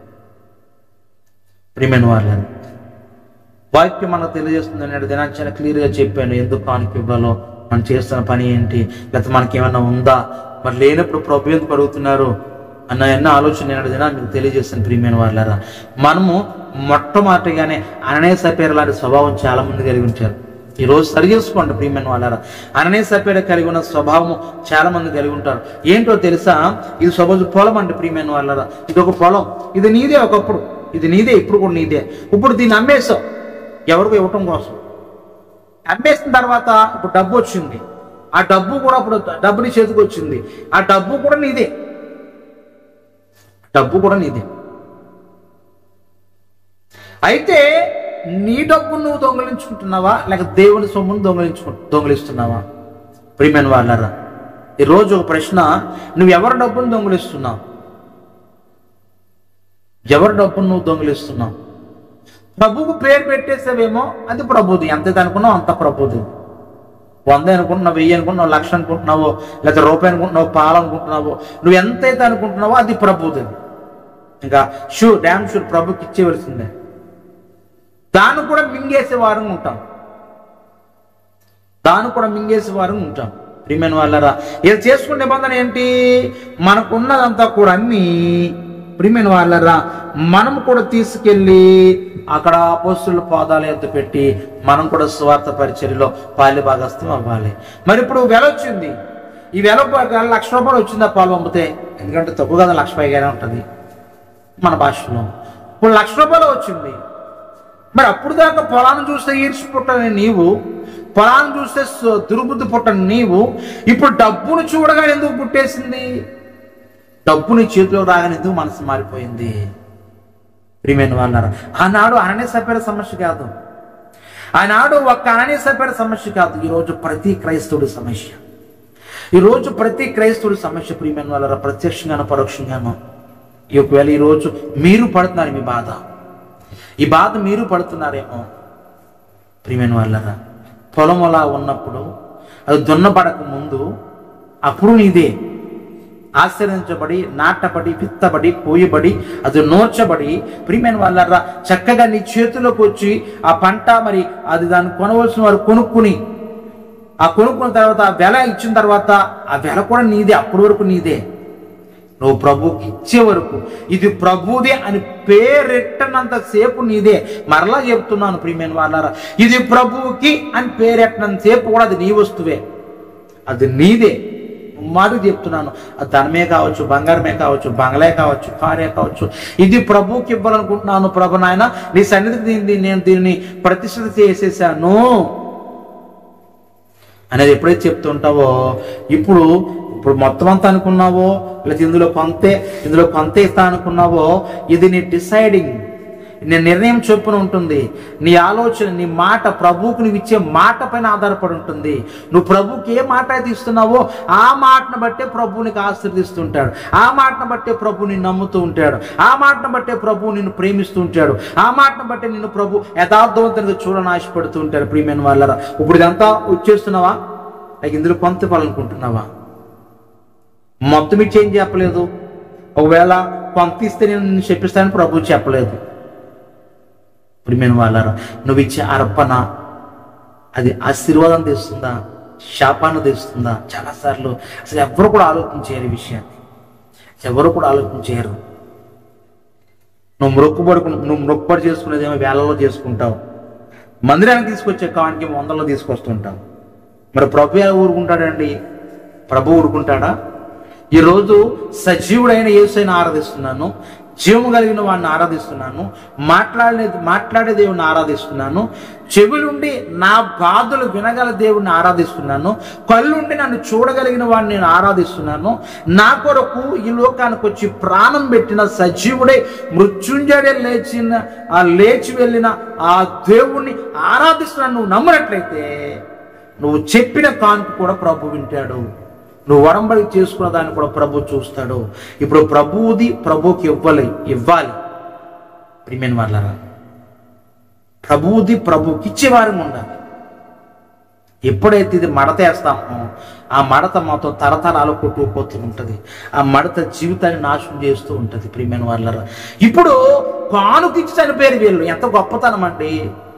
ప్రియమైన వాళ్ళని వాక్యం మనకు తెలియజేస్తుంది అనేది దినాన్ని చాలా క్లియర్గా చెప్పాను ఎందుకు కానుక ఇవ్వాలో మనం చేస్తున్న పని ఏంటి లేకపోతే మనకి ఏమైనా ఉందా మరి లేనప్పుడు ప్రభు ఎందుకు అడుగుతున్నారు అన్న ఎన్నో ఆలోచన నేను దినాన్ని మీకు తెలియజేస్తాను ప్రియమైన వాళ్ళారా మనము మొట్టమొదటిగానే అననే సపేర లాంటి స్వభావం చాలా మంది కలిగి ఉంటారు ఈ రోజు సరి చేసుకోండి ప్రియమైన వాళ్ళారా అననే సపేర కలిగి ఉన్న స్వభావం చాలా మంది కలిగి ఉంటారు ఏంటో తెలుసా ఇది సపోజ్ పొలం అండి ప్రియమైన వాళ్ళారా ఇది ఒక పొలం ఇది నీదే ఒకప్పుడు ఇది నీదే ఇప్పుడు కూడా నీదే ఇప్పుడు దీన్ని అమ్మేసావు ఎవరికో ఇవ్వటం కోసం అమ్మేసిన తర్వాత ఇప్పుడు డబ్బు వచ్చింది ఆ డబ్బు కూడా ఇప్పుడు డబ్బు నీ చేతికి వచ్చింది ఆ డబ్బు కూడా నీదే డబ్బు కూడా నీదే అయితే నీ డబ్బు నువ్వు దొంగలించుకుంటున్నావా లేక దేవుని సొమ్మును దొంగలించుకు దొంగలిస్తున్నావా ప్రియమైన వాళ్ళరా ఈరోజు ఒక ప్రశ్న నువ్వు ఎవరి డబ్బును దొంగలిస్తున్నావు ఎవరి డబ్బును నువ్వు దొంగలిస్తున్నావు ప్రభుకు పేరు పెట్టేసావేమో అది ప్రభుది ఎంత అనుకున్నావు అంత ప్రభుది వంద అనుకుంటున్నావు వెయ్యి అనుకుంటున్నావు లక్ష అనుకుంటున్నావో లేదా రూపాయి అనుకుంటున్నావు పాలు అనుకుంటున్నావో నువ్వు ఎంతైతే అనుకుంటున్నావో అది ప్రభుది ఇంకా షూర్ డ్యామ్ షూర్ ప్రభుకి ఇచ్చేవలసిందే దాన్ని కూడా మింగేసే వారం ఉంటాం దాన్ని కూడా మింగేసే వారం ఉంటాం ప్రియమైన వాళ్ళరా ఇది చేసుకునే నిబంధన ఏంటి మనకున్నదంతా కూడా అమ్మి ప్రియమైన వాళ్ళరా మనం కూడా తీసుకెళ్ళి అక్కడ అపోస్తుల పాదాలు ఎత్తు పెట్టి మనం కూడా స్వార్థ పరిచర్యలో పాలి భాగస్థం అవ్వాలి మరి ఇప్పుడు వెల వచ్చింది ఈ వెల ప- లక్ష రూపాయలు వచ్చింది ఆ పాలు పంపితే ఎందుకంటే తక్కువ కదా లక్ష పైగానే ఉంటుంది మన భాషలో ఇప్పుడు లక్ష రూపాయలు వచ్చింది మరి అప్పుడు దాకా పొలాన్ని చూస్తే ఈర్చి పుట్టని నీవు పొలాన్ని చూస్తే స- దుర్బుద్ధి పుట్టని నీవు ఇప్పుడు డబ్బును చూడగానే ఎందుకు పుట్టేసింది డబ్బుని చేతిలో రాగానే ఎందుకు మనసు మారిపోయింది ప్రియమైన వాళ్ళారా ఆనాడు అననే సపేర సమస్య కాదు ఆనాడు ఒక్క అననే సపేర సమస్య కాదు ఈరోజు ప్రతి క్రైస్తవుడి సమస్య ఈరోజు ప్రతి క్రైస్తవుడి సమస్య ప్రియమైన వాళ్ళారా ప్రత్యక్షంగానో పరోక్షంగానో ఈ ఒకవేళ ఈరోజు మీరు పడుతున్నారు మీ బాధ ఈ బాధ మీరు పడుతున్నారేమో ప్రియమైన వాళ్ళరా పొలం అలా ఉన్నప్పుడు అది దున్నబడక ముందు అప్పుడు నీదే ఆశ్రయించబడి నాటబడి విత్తబడి కోయబడి అది నోర్చబడి ప్రియమైన వాళ్ళరా చక్కగా నీ చేతిలోకి వచ్చి ఆ పంట మరి అది దాన్ని కొనవలసిన వారు కొనుక్కుని ఆ కొనుక్కున్న తర్వాత ఆ వెల ఇచ్చిన తర్వాత ఆ వెల కూడా నీదే అప్పటి వరకు నీదే నువ్వు ప్రభువుకి ఇచ్చే వరకు ఇది ప్రభుదే అని పేరెట్టనంత సేపు నీదే మరలా చెప్తున్నాను ప్రియమైన వాళ్ళారా ఇది ప్రభువుకి అని పేరెట్టనంత సేపు కూడా అది నీ వస్తువే అది నీదే మాట చెప్తున్నాను అది ధనమే కావచ్చు బంగారమే కావచ్చు బంగ్లే కావచ్చు కారే కావచ్చు ఇది ప్రభువుకి ఇవ్వాలనుకుంటున్నాను ప్రభు నాయన నీ సన్నిధికి దీన్ని నేను దీన్ని ప్రతిష్ఠిత చేసేసాను అనేది ఎప్పుడైతే చెప్తుంటావో ఇప్పుడు ఇప్పుడు మొత్తం అంతా అనుకున్నావో లేదా ఇందులో కొంతే ఇందులో కొంత ఇస్తా అనుకున్నావో ఇది నీ డిసైడింగ్ నీ నిర్ణయం చొప్పున ఉంటుంది నీ ఆలోచన నీ మాట ప్రభువుకు నువ్వు ఇచ్చే మాట పైన ఆధారపడి ఉంటుంది నువ్వు ప్రభువుకి ఏ మాట అయితే ఇస్తున్నావో ఆ మాటను బట్టే ప్రభువు నీకు ఆశీర్దిస్తుంటాడు ఆ మాటను బట్టే ప్రభు నిన్ను నమ్ముతూ ఉంటాడు ఆ మాటను బట్టే ప్రభువు నిన్ను ప్రేమిస్తూ ఉంటాడు ఆ మాటను బట్టే నిన్ను ప్రభు యథార్థవంతంగా చూడని ఆశపడుతూ ఉంటాడు ప్రియమైన వాళ్ళరా ఇప్పుడు ఇదంతా వచ్చేస్తున్నావా లేక ఇందులో కొంత ఇవ్వాలనుకుంటున్నావా మొత్తం ఇచ్చి ఏం చెప్పలేదు ఒకవేళ కొంత ఇస్తే నేను నిన్ను చెప్పిస్తానని ప్రభు చెప్పలేదు ప్రియమైన వాళ్ళారా నువ్వు ఇచ్చే అర్పణ అది ఆశీర్వాదం తెస్తుందా శాపాన్ని తెస్తుందా చాలాసార్లు అసలు ఎవరు కూడా ఆలోచించారు ఈ విషయాన్ని ఎవరు కూడా ఆలోచించారు నువ్వు మొక్కుబడి నువ్వు మొక్కుబడి చేసుకునేదేమో వేలలో చేసుకుంటావు మందిరానికి తీసుకొచ్చే కావానికి వందల్లో తీసుకొస్తుంటావు మరి ప్రభు ఎలా ఊరుకుంటాడండి ప్రభు ఊరుకుంటాడా ఈరోజు సజీవుడైన యేసైన ఆరాధిస్తున్నాను జీవము కలిగిన వాడిని ఆరాధిస్తున్నాను మాట్లాడే మాట్లాడే దేవుడిని ఆరాధిస్తున్నాను చెవులుండి నా బాధలు వినగల దేవుడిని ఆరాధిస్తున్నాను కళ్ళుండి నన్ను చూడగలిగిన వాడిని నేను ఆరాధిస్తున్నాను నా కొరకు ఈ లోకానికి వచ్చి ప్రాణం పెట్టిన సజీవుడే మృత్యుంజడే లేచిన ఆ లేచి వెళ్ళిన ఆ దేవుణ్ణి ఆరాధిస్తున్నాను నువ్వు నమ్మినట్లయితే నువ్వు చెప్పిన కాన్పు కూడా ప్రభు వింటాడు నువ్వు వడంబడి చేసుకున్న దాన్ని కూడా ప్రభు చూస్తాడు ఇప్పుడు ప్రభువుది ప్రభువుకి ఇవ్వాలి ఇవ్వాలి ప్రియమైన వాళ్ళరా ప్రభువుది ప్రభువుకి ఇచ్చేవారం ఉండాలి ఎప్పుడైతే ఇది మడతేస్తామో ఆ మడత మాతో తరతరాలు కొట్టుకుపోతూ ఉంటుంది ఆ మడత జీవితాన్ని నాశనం చేస్తూ ఉంటుంది ప్రియమైన వాళ్ళరా ఇప్పుడు కానుకిచ్చి చనిపోయారు వీళ్ళు ఎంత గొప్పతనం అండి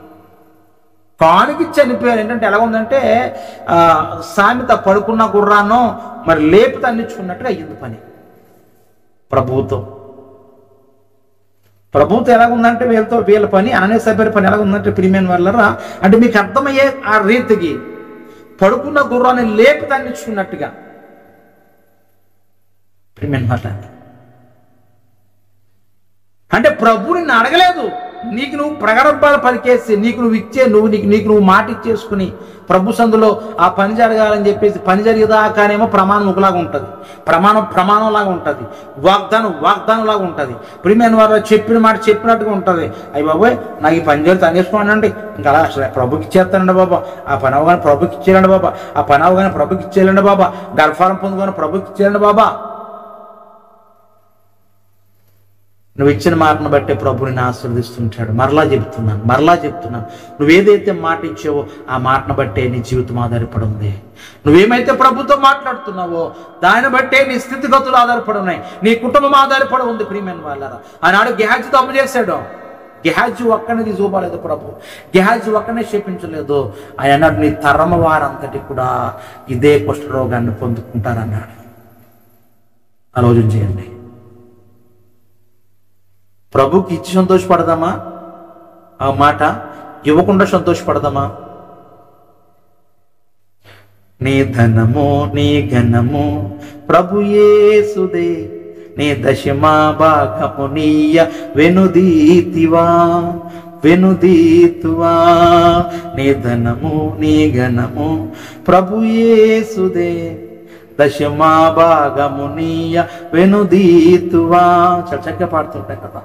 కానుకి చనిపోయారు ఏంటంటే ఎలా ఉందంటే ఆ, సామెత పడుకున్న గుర్రాను మరి లేపు తన్నించుకున్నట్టుగా అయ్యింది పని ప్రభుత్వం ప్రభుత్వం ఎలా ఉందంటే వీళ్ళతో వీళ్ళ పని అననే సభ్యుల పని ఎలా ఉందంటే ప్రియమైన వాళ్ళరా అంటే మీకు అర్థమయ్యే ఆ రీతికి పడుకున్న గుర్రాన్ని లేపు తన్నించుకున్నట్టుగా ప్రియమైన వాళ్ళ అంటే ప్రభు నిన్ను అడగలేదు నీకు నువ్వు ప్రగడబ్బాలు పలికేసి నీకు నువ్వు ఇచ్చే నువ్వు నీకు నీకు నువ్వు మాట ఇచ్చేసుకుని ప్రభు సందులో ఆ పని జరగాలని చెప్పేసి పని జరిగేదాకానేమో ప్రమాణం ఒకలాగా ఉంటుంది ప్రమాణం ప్రమాణం లాగా ఉంటుంది వాగ్దానం వాగ్దానం లాగా ఉంటుంది ప్రియమైన వారు చెప్పిన మాట చెప్పినట్టుగా ఉంటుంది అయ్యి బాబోయ్ నాకు ఈ పని జరిగితే అనేసుకోండి ఇంకా అలా అసలు ప్రభుకి ఇచ్చేస్తానండి బాబా ఆ పని అవగానే ప్రభుకి ఇచ్చేయండి బాబా ఆ పని అవగానే ప్రభుకి ఇచ్చేయాలండి బాబా గర్భారం పొందుకొని ప్రభుకి ఇచ్చేయండి బాబా నువ్వు ఇచ్చిన మాటను బట్టే ప్రభు నిన్ను ఆశీర్వదిస్తుంటాడు మరలా చెప్తున్నాను మరలా చెప్తున్నాను నువ్వేదైతే మాట ఇచ్చావో ఆ మాటను బట్టే నీ జీవితం ఆధారపడి ఉంది నువ్వేమైతే ప్రభుతో మాట్లాడుతున్నావో దాన్ని బట్టే నీ స్థితిగతులు ఆధారపడి ఉన్నాయి నీ కుటుంబం ఆధారపడి ఉంది ప్రియమైన వాళ్ళరా ఆనాడు గ్యాజ్ తప్పు చేశాడు గెహాజీ ఒక్కనే తీసుకోలేదు ప్రభు గెహాజీ ఒక్కనే క్షేపించలేదు ఆయన అన్నాడు నీ తరమ వారంతటి కూడా ఇదే కుష్ఠరోగాన్ని పొందుకుంటారన్నాడు ఆలోచన చేయండి ప్రభుకి ఇచ్చి సంతోషపడదామా ఆ మాట ఇవ్వకుండా సంతోషపడదామా నీ ధనము నీ ఘనము ప్రభు యేసుదే నీ దశమా భాగము నీయ వెనుదీతివా వెనుదీతువా నీ ధనము నీ ఘనము ప్రభు యేసుదే దశమా భాగము నీయ వెనుదీతువా చాలా చక్కగా పాడుతుంటాం కదా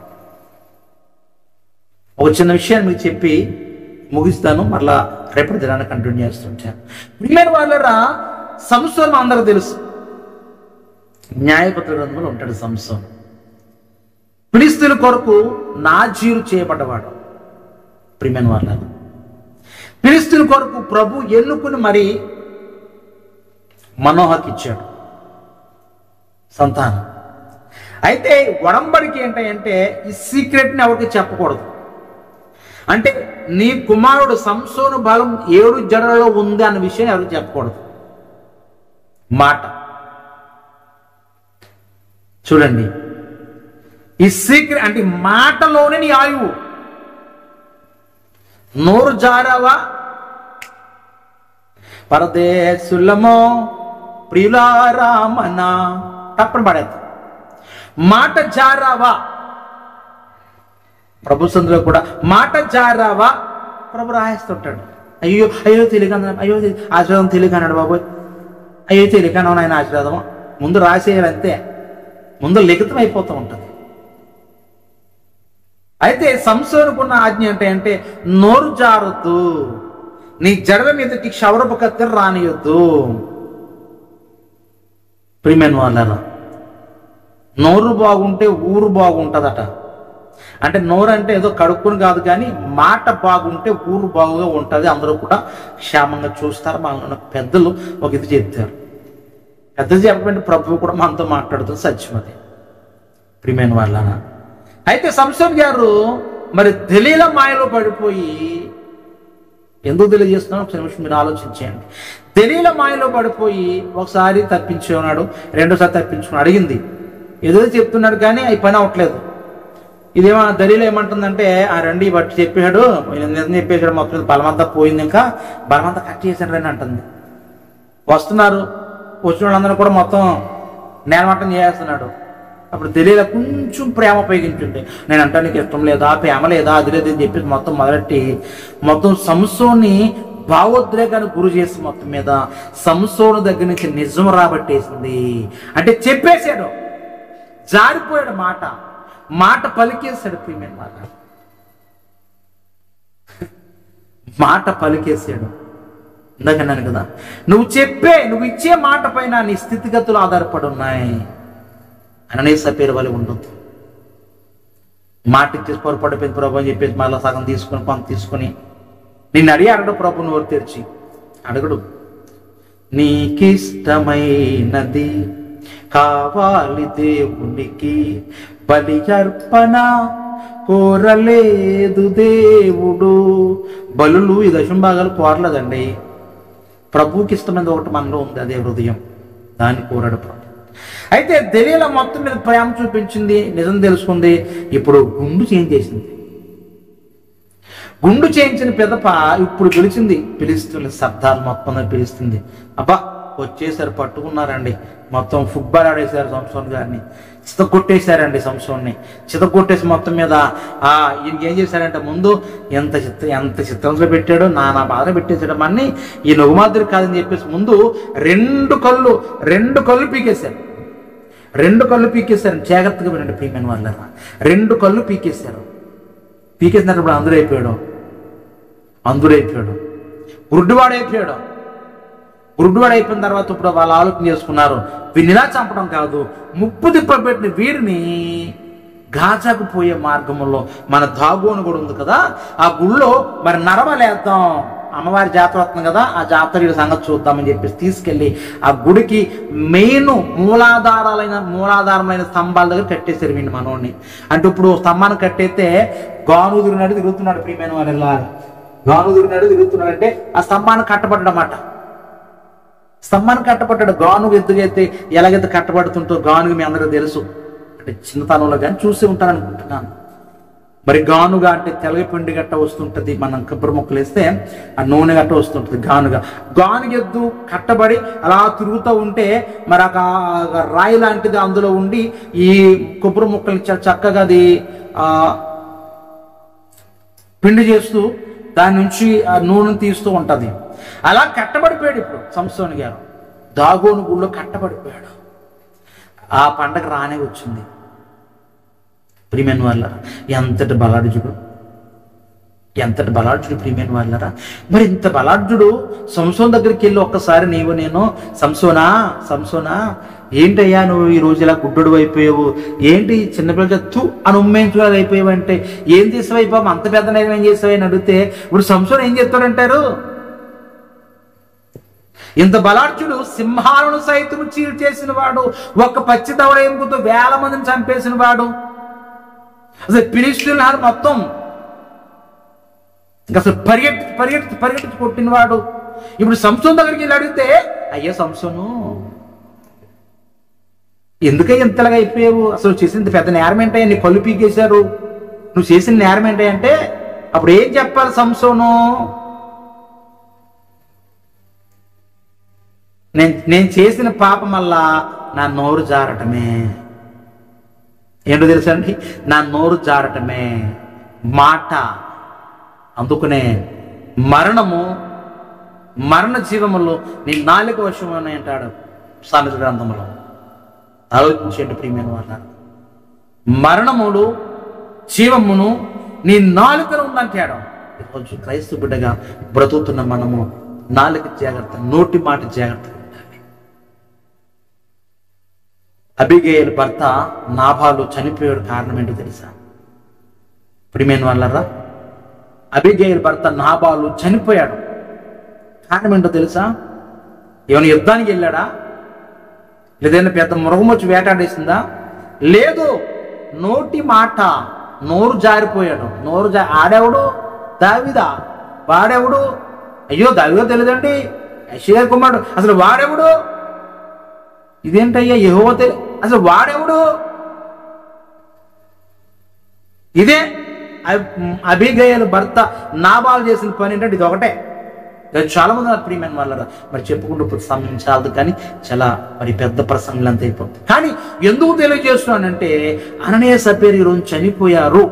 ఒక చిన్న విషయాన్ని మీకు చెప్పి ముగిస్తాను మరలా రేపటి దినాన్ని కంటిన్యూ చేస్తుంటాను ప్రియమైన వాళ్ళరా సంస్థలు అందరూ తెలుసు న్యాయపత్ర గ్రంథంలో ఉంటాడు సంస్థం ఫిలిస్తీన్ల కొరకు నాజీరు చేయబడ్డవాడు ప్రియమైన వాళ్ళ ఫిలిస్తీన్ కొరకు ప్రభు ఎన్నుకుని మరి మనోహకి ఇచ్చాడు సంతానం అయితే వడంబడికి ఏంటంటే ఈ సీక్రెట్ని ఎవరికి చెప్పకూడదు అంటే నీ కుమారుడు సంసోను బలం ఏడు జడలలో ఉంది అన్న విషయం ఎవరికి చెప్పకూడదు మాట చూడండి ఈ సీక్రెట్ అంటే మాటలోనే నీ ఆయువు నోరు జారావా పరదేశులమో ప్రియులారామన తప్పని పడేది మాట జారావా ప్రభు సందులో కూడా మాట జారావా ప్రభు రాయేస్తుంటాడు అయ్యో అయ్యో తెలియక అన్నాడు అయ్యో తెలి- ఆశీర్వాదం తెలియక అన్నాడు బాబోయ్ అయ్యో తెలియక అన్నావు ఆయన ఆశీర్వాదం ముందు రాసేయాలి అంతే ముందు లిఖితం అయిపోతూ ఉంటుంది అయితే సంసోనుకున్న ఆజ్ఞ ఏంటి అంటే నోరు జారొద్దు నీ జడల మీదకి క్షవరపు కత్తెర రానియొద్దు ప్రిమెన్ వాళ్ళరా నోరు బాగుంటే ఊరు బాగుంటుందట అంటే నోరు అంటే ఏదో కడుక్కుని కాదు కానీ మాట బాగుంటే ఊరు బాగుగా ఉంటుంది అందరూ కూడా క్షేమంగా చూస్తారు మన పెద్దలు ఒక ఇది చెప్తారు పెద్దలు చెప్పకుండా ప్రభువు కూడా మనతో మాట్లాడుతుంది సత్యమది ప్రియమైన వాళ్ళన అయితే సంసోన్ గారు మరి తెలియల మాయలో పడిపోయి ఎందుకు తెలియజేస్తున్నాను ఒక నిమిషం మీరు ఆలోచించేయండి తెలియల మాయలో పడిపోయి ఒకసారి తప్పించుకున్నాడు రెండోసారి తప్పించుకున్నాడు అడిగింది ఏదో చెప్తున్నాడు కానీ అవి పని అవ్వట్లేదు ఇదేమో దళిలో ఏమంటుందంటే ఆ రండి బట్టి చెప్పాడు నిజం చెప్పేశాడు మొత్తం మీద బలమంతా పోయింది ఇంకా బలమంతా కట్ చేశాడు అని అంటుంది వస్తున్నారు వచ్చిన వాళ్ళందరూ కూడా మొత్తం నేలమట్టం చేస్తున్నాడు అప్పుడు తెలియదు కొంచెం ప్రేమ ఉపయోగించుంటే నేను అంటే నీకు ఇష్టం లేదా ప్రేమ లేదా అది లేదు అని చెప్పేసి మొత్తం మొదలెట్టి మొత్తం సంసోని భావోద్రేకానికి గురి చేసి మొత్తం మీద సంసోను దగ్గర నుంచి నిజం రాబట్టేసింది అంటే చెప్పేశాడు జారిపోయాడు మాట మాట పలికేశాడు ప్రియమైన మాట మాట పలికేసాడు ఇందాక అన్నాను కదా నువ్వు చెప్పే నువ్వు ఇచ్చే మాట పైన నీ స్థితిగతులు ఆధారపడి ఉన్నాయి అననేస పేరు వల్ల ఉండొద్దు మాట ఇచ్చేసి పొరపడిపోయింది ప్రభు అని చెప్పేసి మళ్ళీ సగం తీసుకుని కొంత తీసుకుని నిన్ను అడిగి అడగడు ప్రభు నోరు తెరిచి అడగడు నీకిష్టమైనది కావాలి దేవునికి బలి అర్పణ కోరలేదు దేవుడు బలులు ఈ దశం భాగాలు కోరలేదండి ప్రభువుకి ఇష్టమైనది ఒకటి మనలో ఉంది అదే హృదయం దాన్ని కోరాడు ప్రభు అయితే తెలియల మొత్తం మీద ప్రేమ చూపించింది నిజం తెలుసుకుంది ఇప్పుడు గుండు చేంజ్ చేసింది గుండు చేయించిన పెదప ఇప్పుడు పిలిచింది పిలుస్తుంది శబ్దాలు మొత్తం మీద పిలుస్తుంది అబ్బా వచ్చేసారు పట్టుకున్నారండి మొత్తం ఫుట్బాల్ ఆడేశారు సంసోన్ గారిని చిత కొట్టేశారండి సంసోన్ని చిత కొట్టేసి మొత్తం మీద ఆ ఈయనకి ఏం చేశారంటే ముందు ఎంత చిత్ర ఎంత చిత్రంలో పెట్టాడో నానా బాధ పెట్టేసాడు మన్ని ఈ నగుమాదిరి కాదని చెప్పేసి ముందు రెండు కళ్ళు రెండు కళ్ళు పీకేశారు రెండు కళ్ళు పీకేశారు జాగ్రత్తగా వినండి ప్రియమైన వాళ్ళ రెండు కళ్ళు పీకేశారు పీకేసినప్పుడు అందరూ అయిపోయాడు అందరూ అయిపోయాడు గుడ్డివాడు అయిపోయాడు గుడ్డివాడు అయిపోయిన తర్వాత ఇప్పుడు వాళ్ళు ఆలోచన చేసుకున్నారు వీరిని ఇలా చంపడం కాదు ముప్పు తిప్పబెట్టిన వీరిని గాజాకు పోయే మార్గంలో మన దాగోను కూడా ఉంది కదా ఆ గుళ్ళో మరి నరవలేద్దాం అమ్మవారి జాతర వస్తుంది కదా ఆ జాతర సంగతి చూద్దామని చెప్పేసి తీసుకెళ్ళి ఆ గుడికి మెయిన్ మూలాధారాలైన మూలాధారమైన స్తంభాల దగ్గర కట్టేశారు వీడిని మనోడిని అంటే ఇప్పుడు స్తంభాన్ని కట్టేస్తే గాను తిరిగినట్టు తిరుగుతున్నాడు ప్రియమైన వారు ఇలా గాను తిరిగినట్టు తిరుగుతున్నాడు అంటే ఆ స్తంభాన్ని కట్టబడ్డమాట స్తంభాన్ని కట్టబడ్డాడు గాను ఎత్తుగైతే ఎలాగైతే కట్టబడుతుంటో గానుగు మీ అందరికీ తెలుసు అంటే చిన్నతనంలో కానీ చూసి ఉంటాను అనుకుంటున్నాను మరి గానుగా అంటే తెలగపిండి గట్ట వస్తుంటది మనం కొబ్బరి ముక్కలు వేస్తే ఆ నూనె గట్ట వస్తుంటది గానుగా గానుగ ఎద్దు కట్టబడి అలా తిరుగుతూ ఉంటే మరి ఆ గా- రాయి లాంటిది అందులో ఉండి ఈ కొబ్బరి ముక్కల్ని చ- చక్కగా అది ఆ పిండి చేస్తూ దాని నుంచి ఆ నూనె తీస్తూ ఉంటది అలా కట్టబడిపోయాడు ఇప్పుడు సంస్థోని గారు దాగోను గుళ్ళో కట్టబడిపోయాడు ఆ పండగ రానే వచ్చింది ప్రియమైన వాళ్ళరా ఎంతటి బలాఢ్యుడు ఎంతటి బలాఢ్యుడు ప్రియమైన వాళ్ళరా మరి ఇంత బలాఢ్యుడు సంసోన్ దగ్గరికి వెళ్ళి ఒక్కసారి నీవు నేను సంసోనా సంసోనా ఏంటయ్యా నువ్వు ఈ రోజు ఇలా గుడ్డడు అయిపోయావు ఏంటి చిన్నపిల్లలు తూ అని ఉమ్మేంచుకోవాలి అయిపోయావు అంటే ఏం చేసావు అయిపోయావు అంత పెద్ద నేరం ఏం చేసావు అని అడిగితే ఇప్పుడు సంసోన్ ఏం చెప్తాడంటారు ఇంత బలార్జుడు సింహాలను సైతం చీల్ చేసిన వాడు ఒక్క పచ్చి దవడ ఎముకతో వేల మందిని చంపేసిన వాడు అసలు ఫిలిస్తీన్ల మొత్తం ఇంకా అసలు పరిగెత్తి పరిగెత్తి పరిగెత్తి కొట్టినవాడు ఇప్పుడు సంసోన్ దగ్గరికి వెళ్ళి అడిగితే అయ్యో సంసోను ఎందుకే ఇంతలాగా అయిపోయావు అసలు చేసింది పెద్ద నేరం ఏంటయ్యా నీ కళ్ళు పీకేశారు నువ్వు చేసిన నేరం ఏంటంటే అప్పుడు ఏం చెప్పాలి సంసోను నేను నేను చేసిన పాపం వల్ల నా నోరు జారటమే ఏంటో తెలుసా అండి నా నోరు జారటమే మాట అందుకనే మరణము మరణ జీవములో నీ నాలుక వశమని అంటాడు సామెత గ్రంథంలో ఆలోచించేంటి ప్రియమైన వాళ్ళ మరణములు జీవమును నీ నాలుకను ఉందంటాడు ఈరోజు క్రైస్తవ బిడ్డగా బ్రతుకుతున్న మనము నాలుక జాగ్రత్త నోటి మాట జాగ్రత్త ఉండాలి అబిగేయుల భర్త నాభాలు చనిపోయాడు కారణం ఏంటో తెలుసా ప్రియమైన వాళ్ళరా అబిగేయుల భర్త నాబాలు చనిపోయాడు కారణం ఏంటో తెలుసా ఏమైనా యుద్ధానికి వెళ్ళాడా లేదైనా పెద్ద మృగం వచ్చి వేటాడేసిందా లేదు నోటి మాట నోరు జారిపోయాడు నోరు జా ఆడెవడు దావిదా వాడెవడు అయ్యో దావిదో తెలియదండి యషియా కుమారుడు అసలు వాడెవడు ఇదేంటయ్యా యహో తెలి అసలు వాడెవడు ఇదే అబ్- అబిగయలు భర్త నాబాలు చేసిన పని ఏంటంటే ఇది ఒకటే ఇది చాలా మంది నాకు ప్రియమైన వాళ్ళరా మరి చెప్పుకుంటూ ఇప్పుడు సమయం చాలదు కానీ చాలా మరి పెద్ద ప్రసంగులు అంత అయిపోతుంది కానీ ఎందుకు తెలియజేస్తున్నానంటే అననీయ సపేరు ఈరోజు చనిపోయారు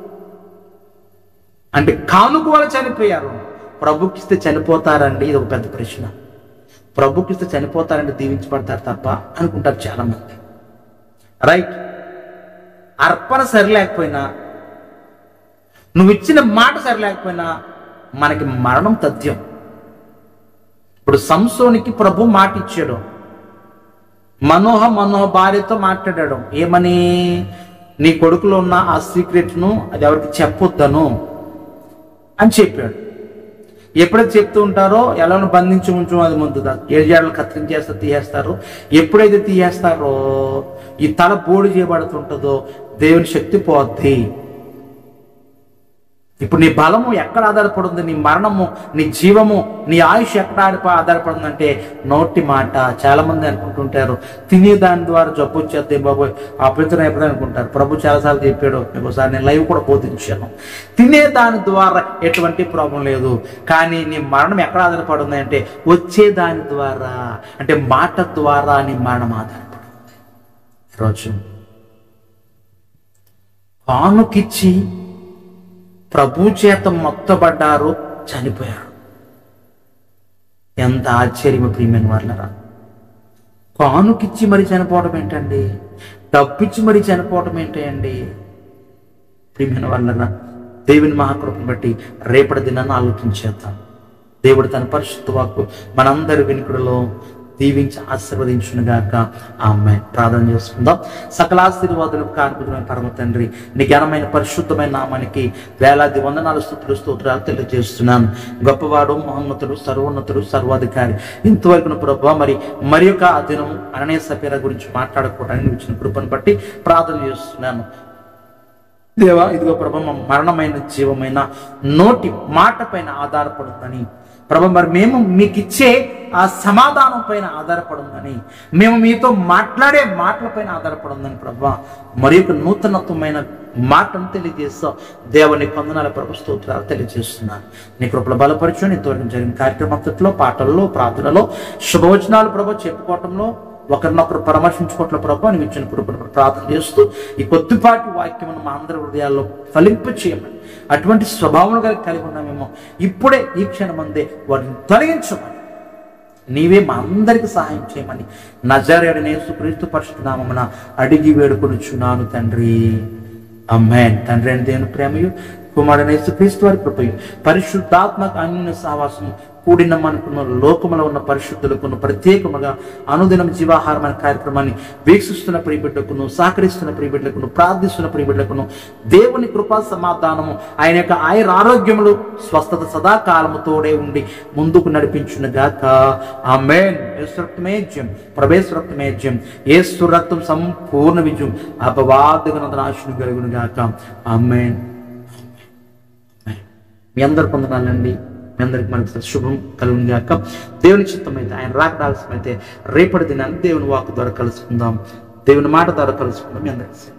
అంటే కానుక వల్ల చనిపోయారు ప్రభుకిస్తే చనిపోతారండి ఇది ఒక పెద్ద ప్రశ్న ప్రభుకిస్తే చనిపోతారంటే దీవించబడతారు తప్ప అనుకుంటారు చాలా మంది రైట్ అర్పణ సరిలేకపోయినా నువ్వు ఇచ్చిన మాట సరిలేకపోయినా మనకి మరణం తథ్యం ఇప్పుడు సంసోనికి ప్రభు మాట ఇచ్చాడు మనోహ మనోహ భార్యతో మాట్లాడాడు ఏమని నీ కొడుకులో ఉన్న ఆ సీక్రెట్ను అది ఎవరికి చెప్పొద్దను అని చెప్పాడు ఎప్పుడైతే చెప్తూ ఉంటారో ఎలా బంధించి ఉంచు అది ముందు ఏడు జాడలు కత్తిరించేస్తారు తీయేస్తారు ఎప్పుడైతే తీయేస్తారో ఈ తల బోడి చేయబడుతుంటుందో దేవుని శక్తి పోద్ది ఇప్పుడు నీ బలము ఎక్కడ ఆధారపడుంది నీ మరణము నీ జీవము నీ ఆయుష్ ఎక్కడ ఆధార- ఆధారపడుందంటే నోటి మాట చాలా మంది అనుకుంటుంటారు తినే దాని ద్వారా జబ్బు వచ్చేస్తే బాబు అభ్యంతరం ఎప్పుడు అనుకుంటారు ప్రభు చాలాసార్లు చెప్పాడు మీకు ఒకసారి నేను లైవ్ కూడా బోధించాను తినే దాని ద్వారా ఎటువంటి ప్రాబ్లం లేదు కానీ నీ మరణం ఎక్కడ ఆధారపడుంది అంటే వచ్చే దాని ద్వారా అంటే మాట ద్వారా నీ మరణం ఆధారపడుతుంది ఈరోజు కానుకిచ్చి ప్రభు చేత మొత్తబడ్డారు చనిపోయారు ఎంత ఆశ్చర్యము ప్రియమైన వాళ్ళరా కానుకిచ్చి మరి చనిపోవడం ఏంటండి డబ్బిచ్చి మరి చనిపోవడం ఏంటండి ప్రియమైన వాళ్ళరా దేవుని మహాకృపను బట్టి రేపటి దినాన్ని ఆలోచించేద్దాం దేవుడు తన పరిశుద్ధ వాక్కు మనందరి వెనుకడలో దీవించి ఆశీర్వదించును గాక ఆమె ప్రార్థన చేసుకుందాం సకల ఆశీర్వాదులకు కానుకున్న పరమ తండ్రి నీ ఘనమైన పరిశుద్ధమైన నామానికి వేలాది వందనాలు స్థుతులు స్తోత్రాలు తెలియజేస్తున్నాను గొప్పవాడు మహోన్నతుడు సర్వోన్నతుడు సర్వాధికారి ఇంతవరకు ప్రభావ మరి మరి యొక్క ఆ దినం అననే సపేర గురించి మాట్లాడుకోవడానికి ఇచ్చిన కృపను బట్టి ప్రార్థన చేస్తున్నాను దేవా ఇదిగో ప్రభ మా మరణమైన జీవమైన నోటి మాట పైన ఆధారపడుందని ప్రభ మరి మేము మీకు ఇచ్చే ఆ సమాధానం పైన ఆధారపడుందని మేము మీతో మాట్లాడే మాటల పైన ఆధారపడుందని ప్రభా మరి యొక్క నూతనత్వమైన మాటను తెలియజేస్తాం దేవుని కొందనాల ప్రభు స్తోత్రాలు తెలియజేస్తున్నాను నీ కృపల బలపరచు ఇంతవరకు జరిగిన కార్యక్రమంలో పాటల్లో ప్రార్థనలో శుభవచనాలు ప్రభు చెప్పుకోవటంలో ఒకరినొకరు పరామర్శించుకోవట్ల ప్రభావ నువ్వు ఇచ్చిన కృపను ప్రార్థన చేస్తూ ఈ కొద్దిపాటి వాక్యమును మా అందరి హృదయాల్లో ఫలింప చేయమని అటువంటి స్వభావం కలిగి కలిగి ఉన్నామేమో ఇప్పుడే ఈ క్షణమందే వాటిని తొలగించమని నీవే మా అందరికి సహాయం చేయమని నజరేడు నేసుక్రీస్తు పరిశుద్ధ నామమున అడిగి వేడుకొనుచున్నాను తండ్రి అమ్మేన్ తండ్రి అని దేవుని ప్రేమయు కుమారుడు యేసుక్రీస్తు వారి కృపయు పరిశుద్ధాత్మక అన్య సావాసము కూడిన మనకున్న లోకములో ఉన్న పరిశుద్ధులకును ప్రత్యేకముగా అనుదినం జీవాహారం అనే కార్యక్రమాన్ని వీక్షిస్తున్న ప్రియబిడ్డకును సహకరిస్తున్న ప్రియబిడ్డకును ప్రార్థిస్తున్న ప్రియబిడ్డకును దేవుని కృపా సమాధానము ఆయన యొక్క ఆయన ఆరోగ్యములు స్వస్థత సదాకాలముతోడే ఉండి ముందుకు నడిపించును గాక ఆమెన్ రక్తమే జయం ప్రవేశ రక్తమే జయం ఏసు రక్తం సంపూర్ణ విజయం అపవాదగన నాశనం కలుగును గాక ఆమెన్ మీ అందరు పొందనాలండి మీ అందరికి మనకి శుభం కలుగును గాక దేవుని చిత్తం అయితే ఆయన రాకడాల్సిన అయితే రేపటి దినాన్ని దేవుని వాకు ద్వారా కలుసుకుందాం దేవుని మాట ద్వారా కలుసుకుందాం మీ అందరికి